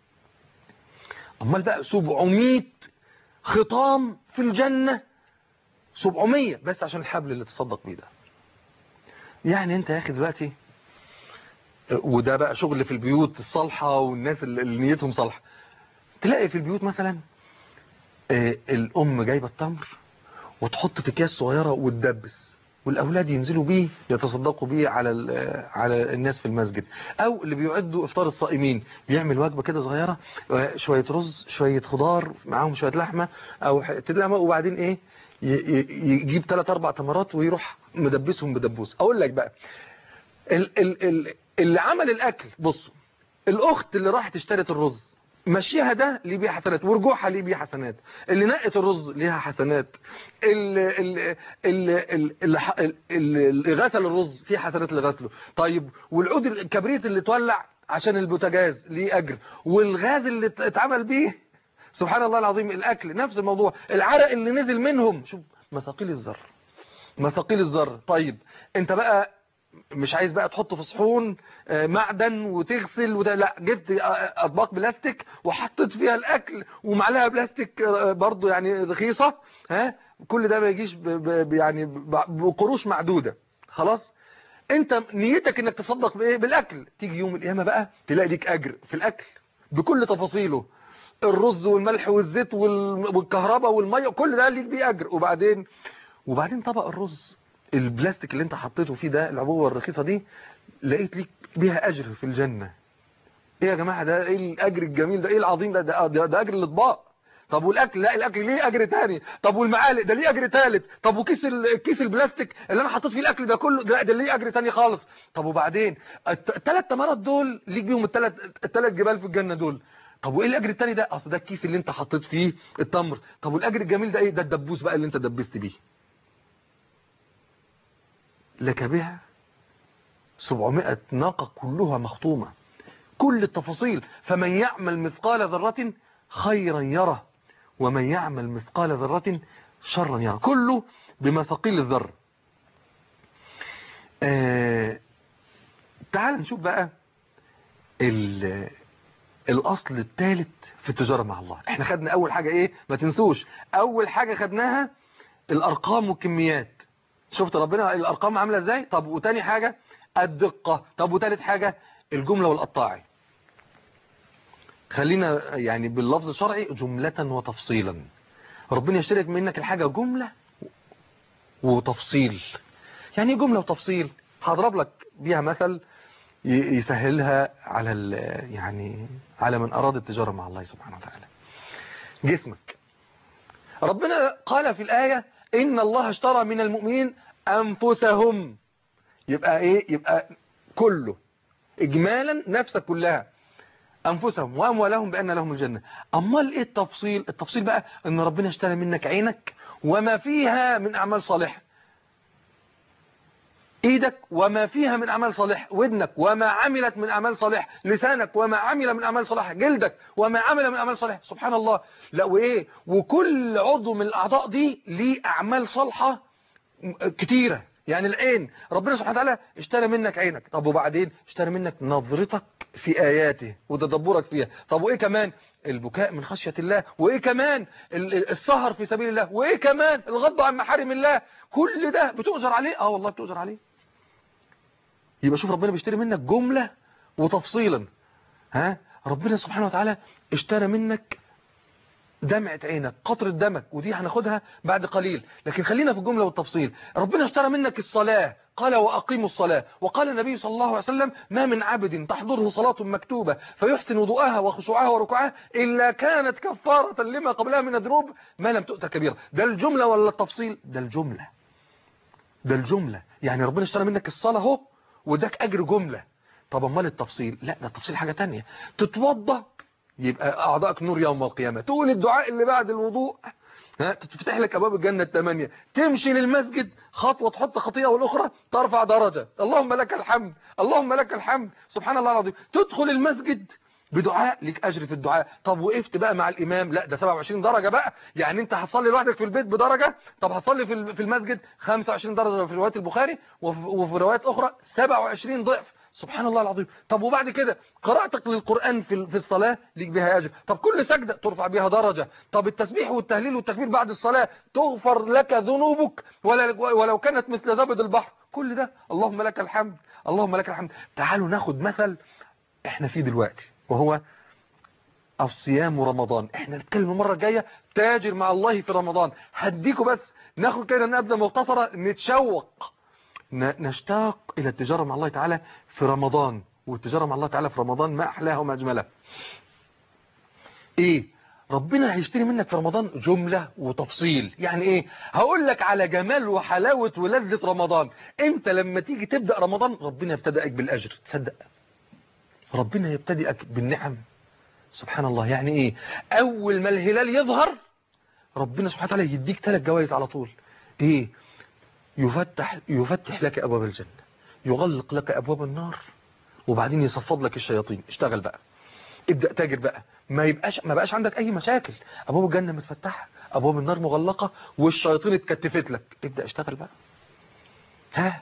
أمال بقى 700 خطام في الجنة 700 بس عشان الحبل اللي تصدق بيه ده يعني انت يا اخي دلوقتي وده بقى شغل في البيوت الصالحة والناس اللي نيتهم صالحة تلاقي في البيوت مثلا آه، الام جايبة التمر وتحط في اكياس صغيرة وتدبس والاولاد ينزلوا بيه يتصدقوا بيه على ال- على الناس في المسجد او اللي بيعدوا افطار الصائمين بيعمل وجبه كده صغيره آه، شويه رز شويه خضار معاهم شويه لحمه او حته لحمه وبعدين ايه ي- ي- يجيب ثلاث اربع تمرات ويروح مدبسهم بدبوس اقول لك بقى ال ال ال اللي عمل الاكل بصوا الاخت اللي راحت اشترت الرز مشيها ده ليه بيه حسنات ورجوعها ليه بيه حسنات اللي نقت الرز ليها حسنات اللي, اللي, اللي, اللي, ح- اللي, اللي غسل الرز فيه حسنات اللي غسله طيب والعود الكبريت اللي اتولع عشان البوتاجاز ليه اجر والغاز اللي ات- اتعمل بيه سبحان الله العظيم الاكل نفس الموضوع العرق اللي نزل منهم شوف مثاقيل الذر مثاقيل الذر طيب انت بقى مش عايز بقى تحط في صحون آه، معدن وتغسل وده لا جبت آه، اطباق بلاستيك وحطيت فيها الاكل ومعلقه بلاستيك آه، برضو يعني رخيصه ها كل ده ما يجيش ب- ب- ب- يعني ب- بقروش معدوده خلاص انت نيتك انك تصدق بايه بالاكل تيجي يوم القيامه بقى تلاقي ليك اجر في الاكل بكل تفاصيله الرز والملح والزيت وال- والكهرباء والميه كل ده ليك بيه اجر وبعدين وبعدين طبق الرز البلاستيك اللي انت حطيته فيه ده العبوه الرخيصه دي لقيت ليك بيها اجر في الجنه ايه يا جماعه ده ايه الاجر الجميل ده ايه العظيم ده ده, ده, ده اجر الاطباق طب والاكل لا الاكل ليه اجر تاني طب والمعالق ده ليه اجر تالت طب وكيس ال- كيس البلاستيك اللي انا حطيت فيه الاكل ده كله ده, ده ليه اجر تاني خالص طب وبعدين الثلاث تمرات دول ليك بيهم الثلاث الثلاث جبال في الجنه دول طب وايه الاجر التاني ده اصل ده الكيس اللي انت حطيت فيه التمر طب والاجر الجميل ده ايه ده الدبوس بقى اللي انت دبست بيه لك بها 700 ناقة كلها مخطومة كل التفاصيل فمن يعمل مثقال ذرة خيرا يره ومن يعمل مثقال ذرة شرا يره كله بمثاقيل الذر آه تعال نشوف بقى ال- الأصل الثالث في التجارة مع الله احنا خدنا أول حاجة ايه ما تنسوش أول حاجة خدناها الأرقام والكميات شفت ربنا الأرقام عاملة ازاي طب وتاني حاجة الدقة طب وتالت حاجة الجملة والقطاعي خلينا يعني باللفظ الشرعي جملة وتفصيلا ربنا يشترك منك الحاجة جملة وتفصيل يعني ايه جملة وتفصيل هضرب لك بيها مثل ي- يسهلها على ال- يعني على من أراد التجارة مع الله سبحانه وتعالى جسمك ربنا قال في الآية إن الله اشترى من المؤمنين أنفسهم يبقى إيه يبقى كله إجمالا نفسك كلها أنفسهم وأموالهم بأن لهم الجنة أمال إيه التفصيل التفصيل بقى أن ربنا اشترى منك عينك وما فيها من أعمال صالحة ايدك وما فيها من اعمال صالح ودنك وما عملت من اعمال صالح لسانك وما عمل من اعمال صالح جلدك وما عمل من اعمال صالح سبحان الله لا وايه وكل عضو من الاعضاء دي ليه اعمال صالحه كتيره يعني العين ربنا سبحانه وتعالى اشترى منك عينك طب وبعدين اشترى منك نظرتك في آياته وتدبرك فيها طب وإيه كمان البكاء من خشية الله وإيه كمان ال- ال- السهر في سبيل الله وإيه كمان الغض عن محارم الله كل ده بتؤجر عليه اه والله بتؤجر عليه يبقى شوف ربنا بيشتري منك جملة وتفصيلا ها ربنا سبحانه وتعالى اشترى منك دمعة عينك قطرة دمك ودي هناخدها بعد قليل لكن خلينا في الجملة والتفصيل ربنا اشترى منك الصلاة قال وأقيموا الصلاة وقال النبي صلى الله عليه وسلم ما من عبد تحضره صلاة مكتوبة فيحسن وضوءها وخشوعها وركوعها إلا كانت كفارة لما قبلها من الذنوب ما لم تؤت كبيرة ده الجملة ولا التفصيل ده الجملة ده الجملة يعني ربنا اشترى منك الصلاة اهو واداك أجر جملة طب امال التفصيل لا ده التفصيل حاجة تانية تتوضى يبقى أعضائك نور يوم القيامة تقول الدعاء اللي بعد الوضوء ها تفتح لك أبواب الجنة الثمانية تمشي للمسجد خطوة تحط خطيئة والأخرى ترفع درجة اللهم لك الحمد اللهم لك الحمد سبحان الله العظيم تدخل المسجد بدعاء ليك أجر في الدعاء طب وقفت بقى مع الإمام لا ده 27 درجة بقى يعني أنت هتصلي لوحدك في البيت بدرجة طب هتصلي في في المسجد 25 درجة في رواية البخاري وفي وفي روايات أخرى 27 ضعف سبحان الله العظيم طب وبعد كده قراءتك للقرآن في في الصلاة ليك بها أجر طب كل سجدة ترفع بها درجة طب التسبيح والتهليل والتكبير بعد الصلاة تغفر لك ذنوبك ولا ولو كانت مثل زبد البحر كل ده اللهم لك الحمد اللهم لك الحمد تعالوا ناخد مثل احنا فيه دلوقتي وهو الصيام ورمضان احنا نتكلم المرة الجاية تاجر مع الله في رمضان هديكوا بس ناخد كده نبذة مختصرة نتشوق ن- نشتاق إلى التجارة مع الله تعالى في رمضان والتجارة مع الله تعالى في رمضان ما أحلاها وما أجملها إيه ربنا هيشتري منك في رمضان جملة وتفصيل يعني إيه هقول لك على جمال وحلاوة ولذة رمضان أنت لما تيجي تبدأ رمضان ربنا يبتدئك بالأجر تصدق ربنا يبتدئك بالنعم سبحان الله يعني إيه أول ما الهلال يظهر ربنا سبحانه وتعالى يديك ثلاث جوائز على طول إيه يفتح يفتح لك أبواب الجنة يغلق لك أبواب النار وبعدين يصفد لك الشياطين اشتغل بقى ابدأ تاجر بقى ما يبقاش ما بقاش عندك أي مشاكل أبواب الجنة متفتحة أبواب النار مغلقة والشياطين اتكتفت لك ابدأ اشتغل بقى ها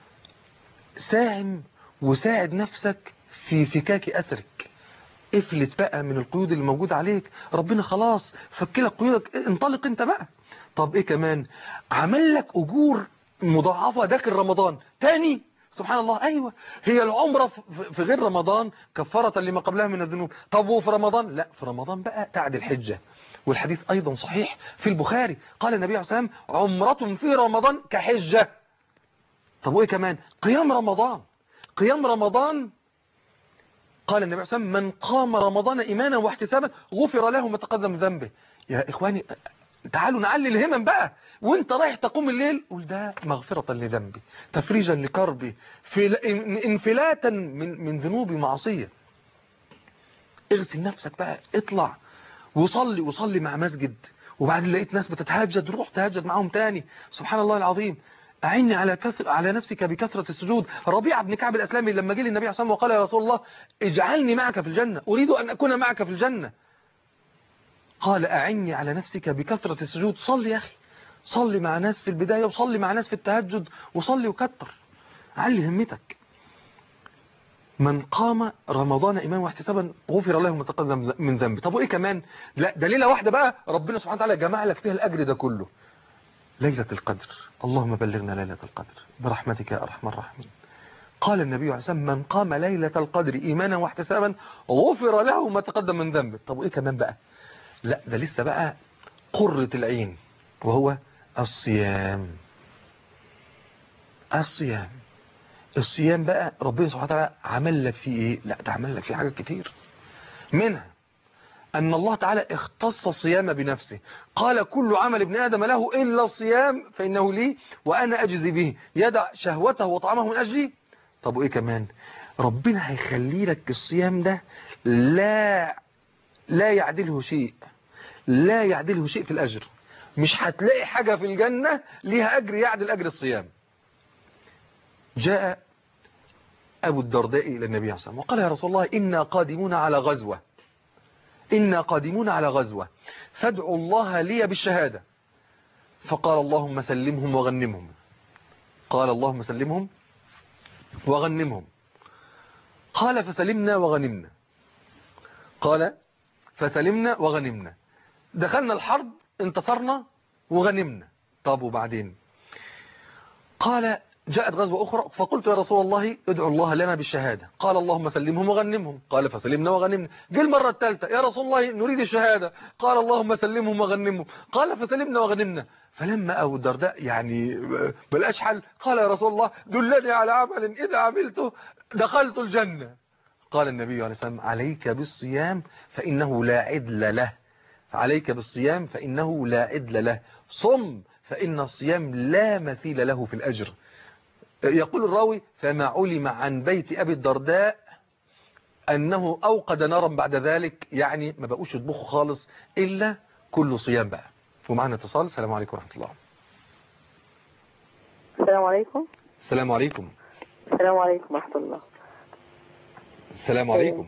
ساهم وساعد نفسك في فكاك أسرك افلت بقى من القيود اللي موجودة عليك ربنا خلاص فك لك قيودك انطلق انت بقى طب ايه كمان عمل لك اجور مضاعفة داخل رمضان تاني سبحان الله ايوه هي العمرة في- في غير رمضان كفارة لما قبلها من الذنوب طب وفي رمضان لا في رمضان بقى تعد الحجة والحديث ايضا صحيح في البخاري قال النبي عليه الصلاة والسلام عمرة في رمضان كحجة طب وايه كمان قيام رمضان قيام رمضان قال النبي صلى الله عليه وسلم من قام رمضان إيمانا واحتسابا غفر له ما تقدم من ذنبه يا إخواني تعالوا نعلي الهمم بقى وانت رايح تقوم الليل قول ده مغفرة لذنبي تفريجا لكربي في انفلاتا من من ذنوبي معصية اغسل نفسك بقى اطلع وصلي وصلي مع مسجد وبعدين لقيت ناس بتتهجد روح تهجد معاهم تاني سبحان الله العظيم أعني على كثر على نفسك بكثرة السجود ربيع بن كعب الأسلامي لما جه للنبي عليه الصلاة والسلام وقال يا رسول الله اجعلني معك في الجنة أريد أن أكون معك في الجنة قال أعني على نفسك بكثرة السجود صلي يا أخي صلي مع ناس في البداية وصلي مع ناس في التهجد وصلي وكتر علي همتك من قام رمضان إيمان واحتسابا غفر له ما تقدم من ذنبه طب وإيه كمان لا ده ليلة واحدة بقى ربنا سبحانه وتعالى جمع لك فيها الأجر ده كله ليلة القدر اللهم بلغنا ليلة القدر برحمتك يا أرحم الراحمين قال النبي عليه الصلاة والسلام من قام ليلة القدر إيمانا واحتسابا غفر له ما تقدم من ذنبه طب وإيه كمان بقى لا ده لسه بقى قرة العين وهو الصيام الصيام الصيام بقى ربنا سبحانه وتعالى عمل لك فيه ايه لا ده عمل لك فيه حاجات كتير منها أن الله تعالى اختص الصيام بنفسه قال كل عمل ابن آدم له إلا الصيام فإنه لي وأنا أجزي به يدع شهوته وطعمه من أجلي طب وإيه كمان ربنا هيخلي لك الصيام ده لا لا يعدله شيء لا يعدله شيء في الأجر مش هتلاقي حاجة في الجنة ليها أجر يعدل أجر الصيام جاء أبو الدرداء إلى النبي عليه الصلاة والسلام وقال يا رسول الله إنا قادمون على غزوة إنا قادمون على غزوة فادعوا الله لي بالشهادة فقال اللهم سلمهم وغنمهم قال اللهم سلمهم وغنمهم قال فسلمنا وغنمنا قال فسلمنا وغنمنا دخلنا الحرب انتصرنا وغنمنا طب وبعدين قال جاءت غزوة أخرى فقلت يا رسول الله ادعو الله لنا بالشهادة قال اللهم سلمهم وغنمهم قال فسلمنا وغنمنا جه المرة الثالثة يا رسول الله نريد الشهادة قال اللهم سلمهم وغنمهم قال فسلمنا وغنمنا فلما أبو الدرداء يعني بلاش حل قال يا رسول الله دلني على عمل إذا عملته دخلت الجنة قال النبي عليه السلام عليك بالصيام فإنه لا عدل له عليك بالصيام فإنه لا عدل له صم فإن الصيام لا مثيل له في الأجر يقول الراوي فما علم عن بيت أبي الدرداء أنه أوقد نارا بعد ذلك يعني ما بقوش يطبخوا خالص إلا كله صيام بقى ومعنا اتصال السلام عليكم ورحمة الله السلام عليكم السلام عليكم السلام عليكم ورحمة الله السلام عليكم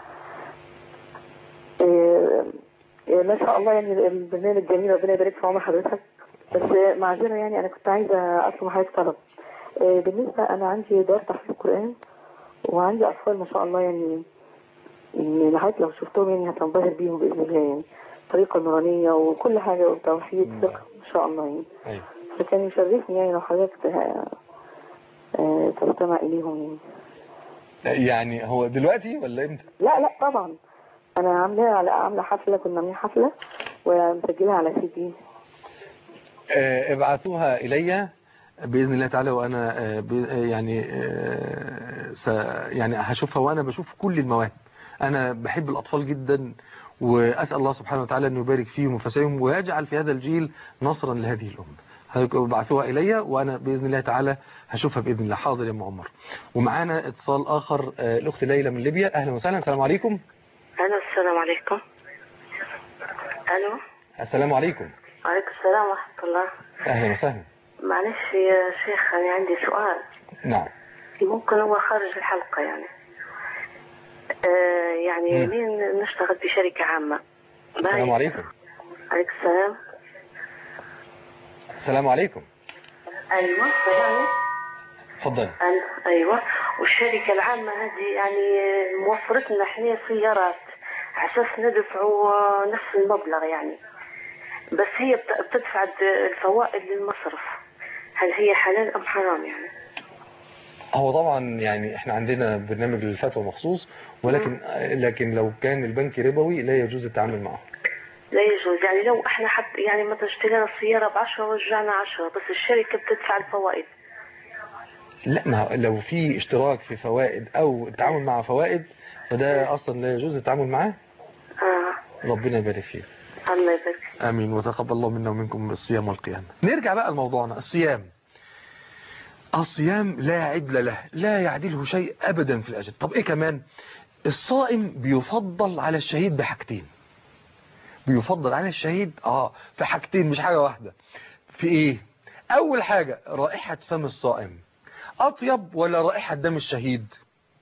إيه إيه ما شاء الله يعني البرنامج جميل ربنا يبارك في عمر حضرتك بس معذرة يعني أنا كنت عايزة أطلب حضرتك طلب إيه بالنسبة أنا عندي دار تحفيظ قرآن وعندي أطفال ما شاء الله يعني يعني حضرتك لو شفتهم يعني هتنبهر بيهم بإذن الله يعني طريقة نورانية وكل حاجة وتوحيد ثقة إن شاء الله يعني أيوة. فكان يشرفني يعني لو حضرتك ت- آه، تستمع إليهم يعني يعني هو دلوقتي ولا امتى لا لا طبعا انا عامله على عامله حفله كنا عاملين حفله ومسجلها على سي دي آه، ابعثوها إلي بإذن الله تعالى وأنا آه، ب- آه، يعني آه، س يعني هشوفها وأنا بشوف كل المواهب أنا بحب الأطفال جدا وأسأل الله سبحانه وتعالى أنه يبارك فيهم وفسائهم ويجعل في هذا الجيل نصرا لهذه الأمة ابعثوها إلي وأنا بإذن الله تعالى هشوفها بإذن الله حاضر يا أم عمر ومعانا اتصال آخر آه، الأخت ليلى من ليبيا أهلا وسهلا السلام عليكم الو السلام عليكم الو السلام عليكم وعليكم السلام ورحمة الله أهلا وسهلا معلش يا شيخ أنا عندي سؤال نعم ممكن هو خارج الحلقة يعني آه يعني مم. مين نشتغل في شركة عامة السلام باي. عليكم عليكم السلام السلام عليكم أيوة يعني تفضل أنا- أيوة والشركة العامة هذه يعني موفرت لنا احنا سيارات على أساس ندفعوا آه، نفس المبلغ يعني بس هي بت- بتدفع الد- الفوائد للمصرف هل هي حلال أم حرام يعني هو طبعا يعني احنا عندنا برنامج للفتوى مخصوص ولكن لكن لو كان البنك ربوي لا يجوز التعامل معه لا يجوز يعني لو احنا حط يعني مثلا اشترينا السيارة بعشرة ورجعنا عشرة بس الشركة بتدفع الفوائد لا ما لو في اشتراك في فوائد او التعامل مع فوائد فده اصلا لا يجوز التعامل معاه اه ربنا يبارك فيه الله يبارك امين وتقبل الله منا ومنكم الصيام والقيام نرجع بقى لموضوعنا الصيام الصيام لا عدل له لا يعدله شيء ابدا في الاجر طب ايه كمان الصائم بيفضل على الشهيد بحاجتين بيفضل على الشهيد اه في حاجتين مش حاجة واحدة في ايه اول حاجة رائحة فم الصائم اطيب ولا رائحة دم الشهيد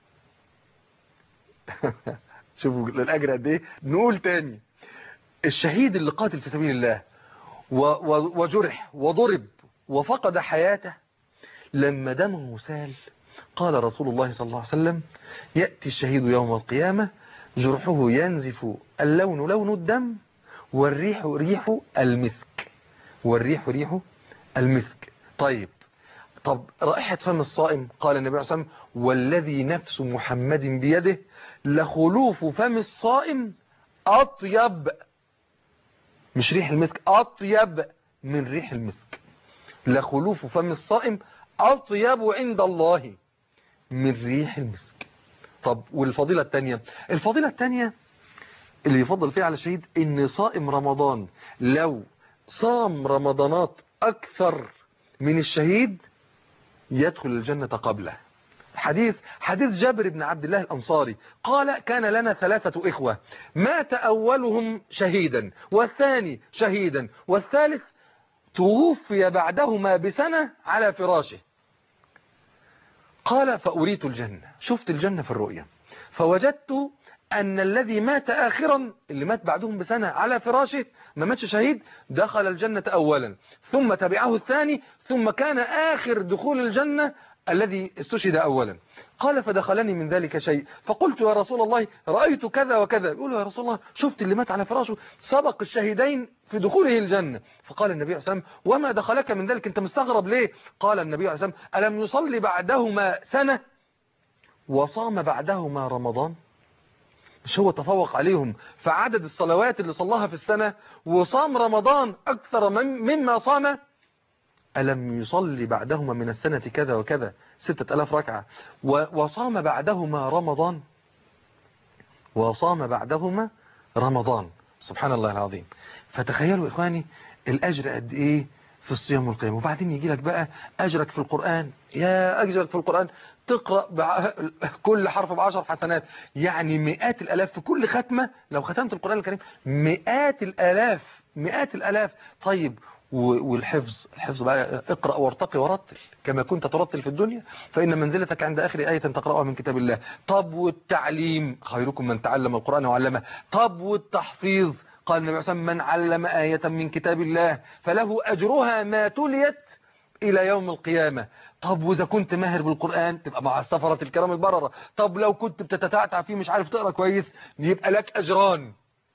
شوفوا الاجر قد ايه نقول تاني الشهيد اللي قاتل في سبيل الله و- و- وجرح وضرب وفقد حياته لما دمه سال قال رسول الله صلى الله عليه وسلم يأتي الشهيد يوم القيامة جرحه ينزف اللون لون الدم والريح ريح المسك والريح ريح المسك طيب طب رائحة فم الصائم قال النبي عليه الصلاة والسلام والذي نفس محمد بيده لخلوف فم الصائم أطيب مش ريح المسك أطيب من ريح المسك لخلوف فم الصائم أطيب عند الله من ريح المسك طب والفضيلة التانية الفضيلة التانية اللي يفضل فيها على الشهيد ان صائم رمضان لو صام رمضانات اكثر من الشهيد يدخل الجنة قبله حديث حديث جابر بن عبد الله الأنصاري قال كان لنا ثلاثة إخوة مات أولهم شهيدا والثاني شهيدا والثالث توفي بعدهما بسنة على فراشه قال فأريت الجنة شفت الجنة في الرؤيا فوجدت أن الذي مات آخرا اللي مات بعدهم بسنة على فراشه ما ماتش شهيد دخل الجنة أولا ثم تبعه الثاني ثم كان آخر دخول الجنة الذي استشهد أولا قال فدخلني من ذلك شيء فقلت يا رسول الله رأيت كذا وكذا يقول يا رسول الله شفت اللي مات على فراشه سبق الشهيدين في دخوله الجنة فقال النبي عليه الصلاة والسلام وما دخلك من ذلك انت مستغرب ليه قال النبي عليه الصلاة والسلام ألم يصلي بعدهما سنة وصام بعدهما رمضان مش هو تفوق عليهم فعدد الصلوات اللي صلاها في السنة وصام رمضان أكثر من مما صام ألم يصلي بعدهما من السنة كذا وكذا ستة ألاف ركعة و- وصام بعدهما رمضان وصام بعدهما رمضان سبحان الله العظيم فتخيلوا إخواني الأجر قد إيه في الصيام والقيام وبعدين يجي لك بقى أجرك في القرآن يا أجرك في القرآن تقرأ بع... كل حرف بعشر حسنات يعني مئات الألاف في كل ختمة لو ختمت القرآن الكريم مئات الألاف مئات الألاف طيب و- والحفظ الحفظ بقى اقرأ وارتقي ورتل كما كنت ترتل في الدنيا فإن منزلتك عند آخر آية تقرأها من كتاب الله طب والتعليم خيركم من تعلم القرآن وعلمه طب والتحفيظ قال النبي صلى الله عليه وسلم من علم آية من كتاب الله فله أجرها ما تليت إلى يوم القيامة طب وإذا كنت ماهر بالقرآن تبقى مع السفرة الكرام البررة طب لو كنت بتتتعتع فيه مش عارف تقرأ كويس يبقى لك أجران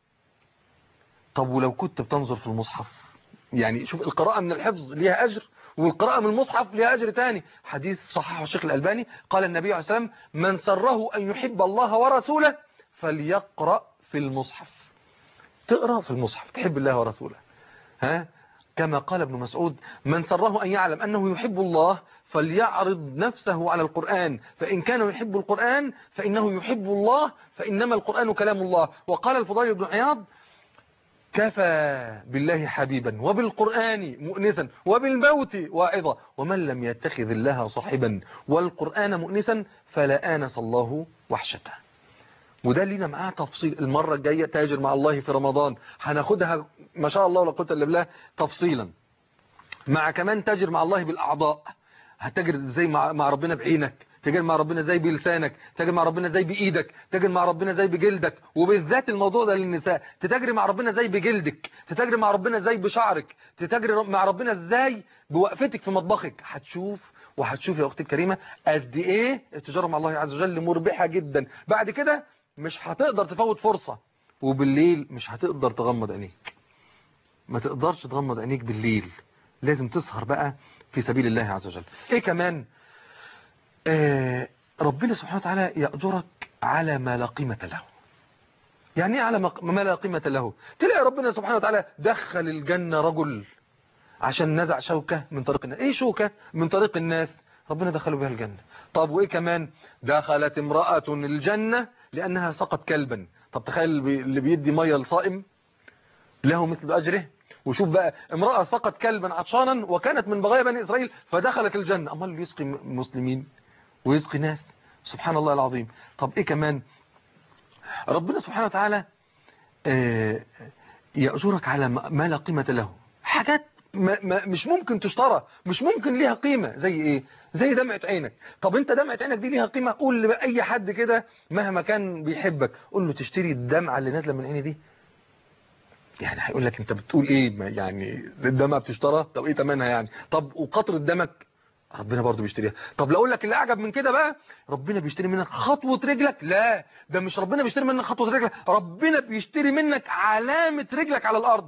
طب ولو كنت بتنظر في المصحف يعني شوف القراءة من الحفظ ليها أجر والقراءة من المصحف ليها أجر تاني حديث صححه الشيخ الألباني قال النبي عليه الصلاة والسلام من سره أن يحب الله ورسوله فليقرأ في المصحف تقرأ في المصحف تحب الله ورسوله ها كما قال ابن مسعود من سره أن يعلم أنه يحب الله فليعرض نفسه على القرآن فإن كان يحب القرآن فإنه يحب الله فإنما القرآن كلام الله وقال الفضيل بن عياض كفى بالله حبيبا وبالقرآن مؤنسا وبالموت واعظا ومن لم يتخذ الله صاحبا والقرآن مؤنسا فلا آنس الله وحشته وده لينا معاه تفصيل المرة الجاية تاجر مع الله في رمضان هناخدها ما شاء الله ولا قوه الا بالله تفصيلا مع كمان تاجر مع الله بالأعضاء هتجر ازاي مع مع ربنا بعينك تجر مع ربنا ازاي بلسانك تجر مع ربنا ازاي بايدك تجر مع ربنا ازاي بجلدك وبالذات الموضوع ده للنساء تتجري مع ربنا ازاي بجلدك تتجري مع ربنا ازاي بشعرك تتجري مع ربنا ازاي بوقفتك في مطبخك هتشوف وهتشوف يا اختي الكريمه قد ايه التجاره مع الله عز وجل مربحه جدا بعد كده مش هتقدر تفوت فرصه وبالليل مش هتقدر تغمض عينيك ما تقدرش تغمض عينيك بالليل لازم تسهر بقى في سبيل الله عز وجل ايه كمان آه ربنا سبحانه وتعالى يأجرك على ما لا قيمة له يعني ايه على ما لا قيمة له تلاقي ربنا سبحانه وتعالى دخل الجنة رجل عشان نزع شوكة من طريق الناس ايه شوكة من طريق الناس ربنا دخلوا بها الجنة طب وايه كمان دخلت امرأة الجنة لانها سقط كلبا طب تخيل اللي بيدي مية لصائم له مثل أجره وشوف بقى امرأة سقط كلبا عطشانا وكانت من بغايا بني إسرائيل فدخلت الجنة أمال يسقي مسلمين ويسقي ناس سبحان الله العظيم طب إيه كمان ربنا سبحانه وتعالى يأجرك على ما لا قيمة له حاجات ما ما مش ممكن تشترى مش ممكن ليها قيمة زي ايه زي دمعة عينك طب انت دمعة عينك دي ليها قيمة قول لأي حد كده مهما كان بيحبك قول له تشتري الدمعة اللي نازلة من عيني دي يعني هيقول لك انت بتقول ايه يعني الدمعة بتشترى طب ايه تمنها يعني طب وقطرة دمك ربنا برضو بيشتريها طب لو اقول لك اللي اعجب من كده بقى ربنا بيشتري منك خطوة رجلك لا ده مش ربنا بيشتري منك خطوة رجلك ربنا بيشتري منك علامة رجلك على الارض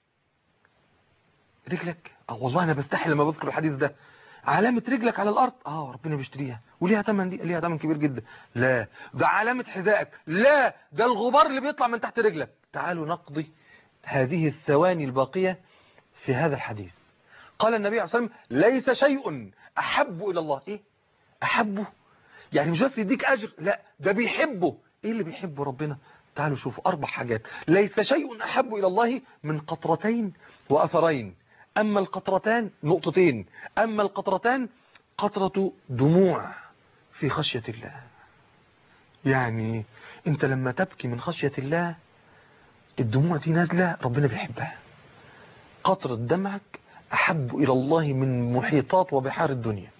رجلك اه والله انا بستحي لما بذكر الحديث ده علامة رجلك على الارض اه ربنا بيشتريها وليها ثمن دي ليها ثمن كبير جدا لا ده علامة حذائك لا ده الغبار اللي بيطلع من تحت رجلك تعالوا نقضي هذه الثواني الباقية في هذا الحديث قال النبي عليه الصلاة والسلام ليس شيء أحب إلى الله إيه أحبه يعني مش بس يديك أجر لا ده بيحبه إيه اللي بيحبه ربنا تعالوا شوفوا أربع حاجات ليس شيء أحب إلى الله من قطرتين وأثرين أما القطرتان نقطتين أما القطرتان قطرة دموع في خشية الله يعني أنت لما تبكي من خشية الله الدموع دي نازلة ربنا بيحبها قطرة دمعك أحب إلى الله من محيطات وبحار الدنيا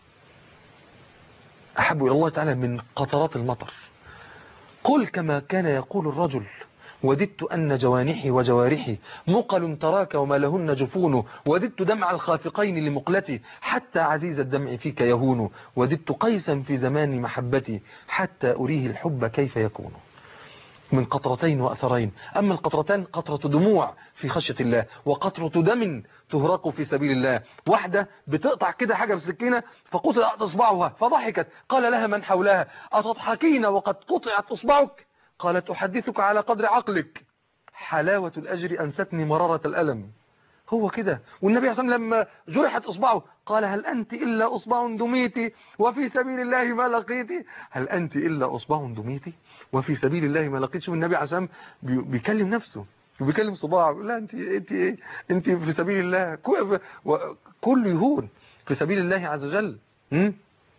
أحب إلى الله تعالى من قطرات المطر قل كما كان يقول الرجل وددت أن جوانحي وجوارحي مقل تراك وما لهن جفون وددت دمع الخافقين لمقلتي حتى عزيز الدمع فيك يهون وددت قيسا في زمان محبتي حتى أريه الحب كيف يكون من قطرتين وأثرين أما القطرتان قطرة دموع في خشية الله وقطرة دم تهرق في سبيل الله واحدة بتقطع كده حاجة بسكينة فقطعت إصبعها فضحكت قال لها من حولها أتضحكين وقد قطعت إصبعك قالت أحدثك على قدر عقلك حلاوة الأجر أنستني مرارة الألم هو كده والنبي عليه الصلاة والسلام لما جرحت إصبعه قال هل أنت إلا أصبع دميتي وفي سبيل الله ما لقيتي هل أنت إلا أصبع دميتي وفي سبيل الله ما لقيت شوف النبي عليه الصلاة والسلام بي- بيكلم نفسه وبيكلم صباعه لا أنت أنت إيه؟ أنت في سبيل الله كو- و- كل يهون في سبيل الله عز وجل م?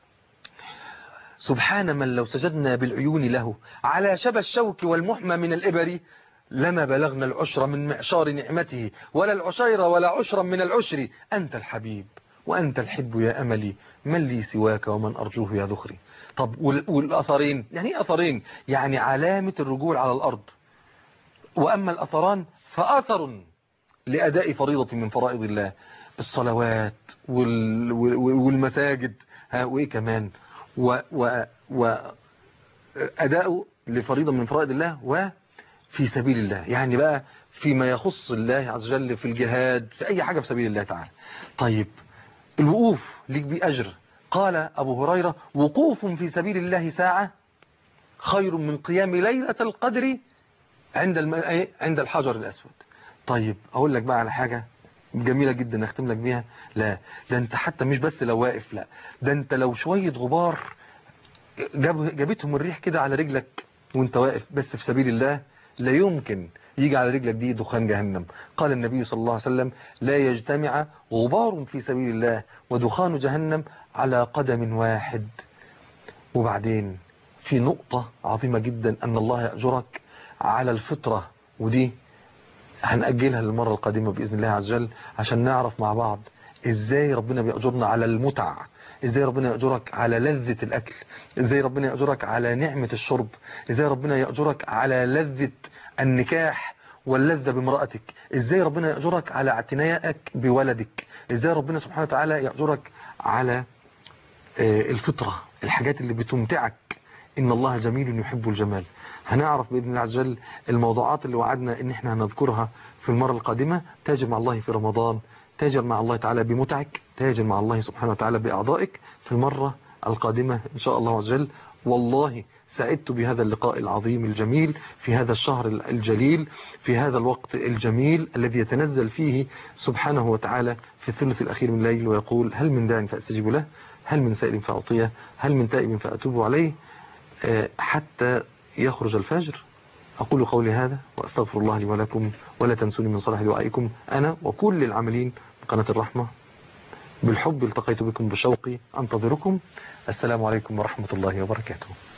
سبحان من لو سجدنا بالعيون له على شبى الشوك والمحمى من الإبر لما بلغنا العشر من معشار نعمته ولا العشير ولا عشرا من العشر أنت الحبيب وأنت الحب يا أملي من لي سواك ومن أرجوه يا ذخري طب وال- والأثرين يعني إيه أثرين يعني علامة الرجوع على الأرض وأما الأثران فأثر لأداء فريضة من فرائض الله الصلوات وال... وال- والمساجد ها وإيه كمان و... و... و... أداء لفريضة من فرائض الله وفي سبيل الله يعني بقى فيما يخص الله عز وجل في الجهاد في أي حاجة في سبيل الله تعالى طيب الوقوف ليك بيه أجر قال أبو هريرة وقوف في سبيل الله ساعة خير من قيام ليلة القدر عند الم... إيه؟ عند الحجر الأسود طيب أقول لك بقى على حاجة جميلة جدا أختم لك بيها لا ده أنت حتى مش بس لو واقف لا ده أنت لو شوية غبار جاب جابتهم الريح كده على رجلك وانت واقف بس في سبيل الله لا يمكن يجي على رجلك دي دخان جهنم قال النبي صلى الله عليه وسلم لا يجتمع غبار في سبيل الله ودخان جهنم على قدم واحد وبعدين في نقطة عظيمة جدا أن الله يأجرك على الفطرة ودي هنأجلها للمرة القادمة بإذن الله عز وجل عشان نعرف مع بعض إزاي ربنا بيأجرنا على المتع إزاي ربنا يأجرك على لذة الأكل إزاي ربنا يأجرك على نعمة الشرب إزاي ربنا يأجرك على لذة النكاح واللذة بامرأتك إزاي ربنا يأجرك على اعتنائك بولدك إزاي ربنا سبحانه وتعالى يأجرك على آه، الفطرة الحاجات اللي بتمتعك إن الله جميل يحب الجمال هنعرف بإذن الله عز وجل الموضوعات اللي وعدنا إن إحنا هنذكرها في المرة القادمة تاجر مع الله في رمضان تاجر مع الله تعالى بمتعك تاجر مع الله سبحانه وتعالى بأعضائك في المرة القادمة إن شاء الله عز وجل والله سعدت بهذا اللقاء العظيم الجميل في هذا الشهر الجليل في هذا الوقت الجميل الذي يتنزل فيه سبحانه وتعالى في الثلث الأخير من الليل ويقول هل من داع فأستجيب له هل من سائل فأعطيه هل من تائب فأتوب عليه آه، حتى يخرج الفجر أقول قولي هذا وأستغفر الله لي ولكم ولا تنسوني من صلاح دعائكم أنا وكل العاملين بقناة الرحمة بالحب التقيت بكم بشوقي أنتظركم السلام عليكم ورحمة الله وبركاته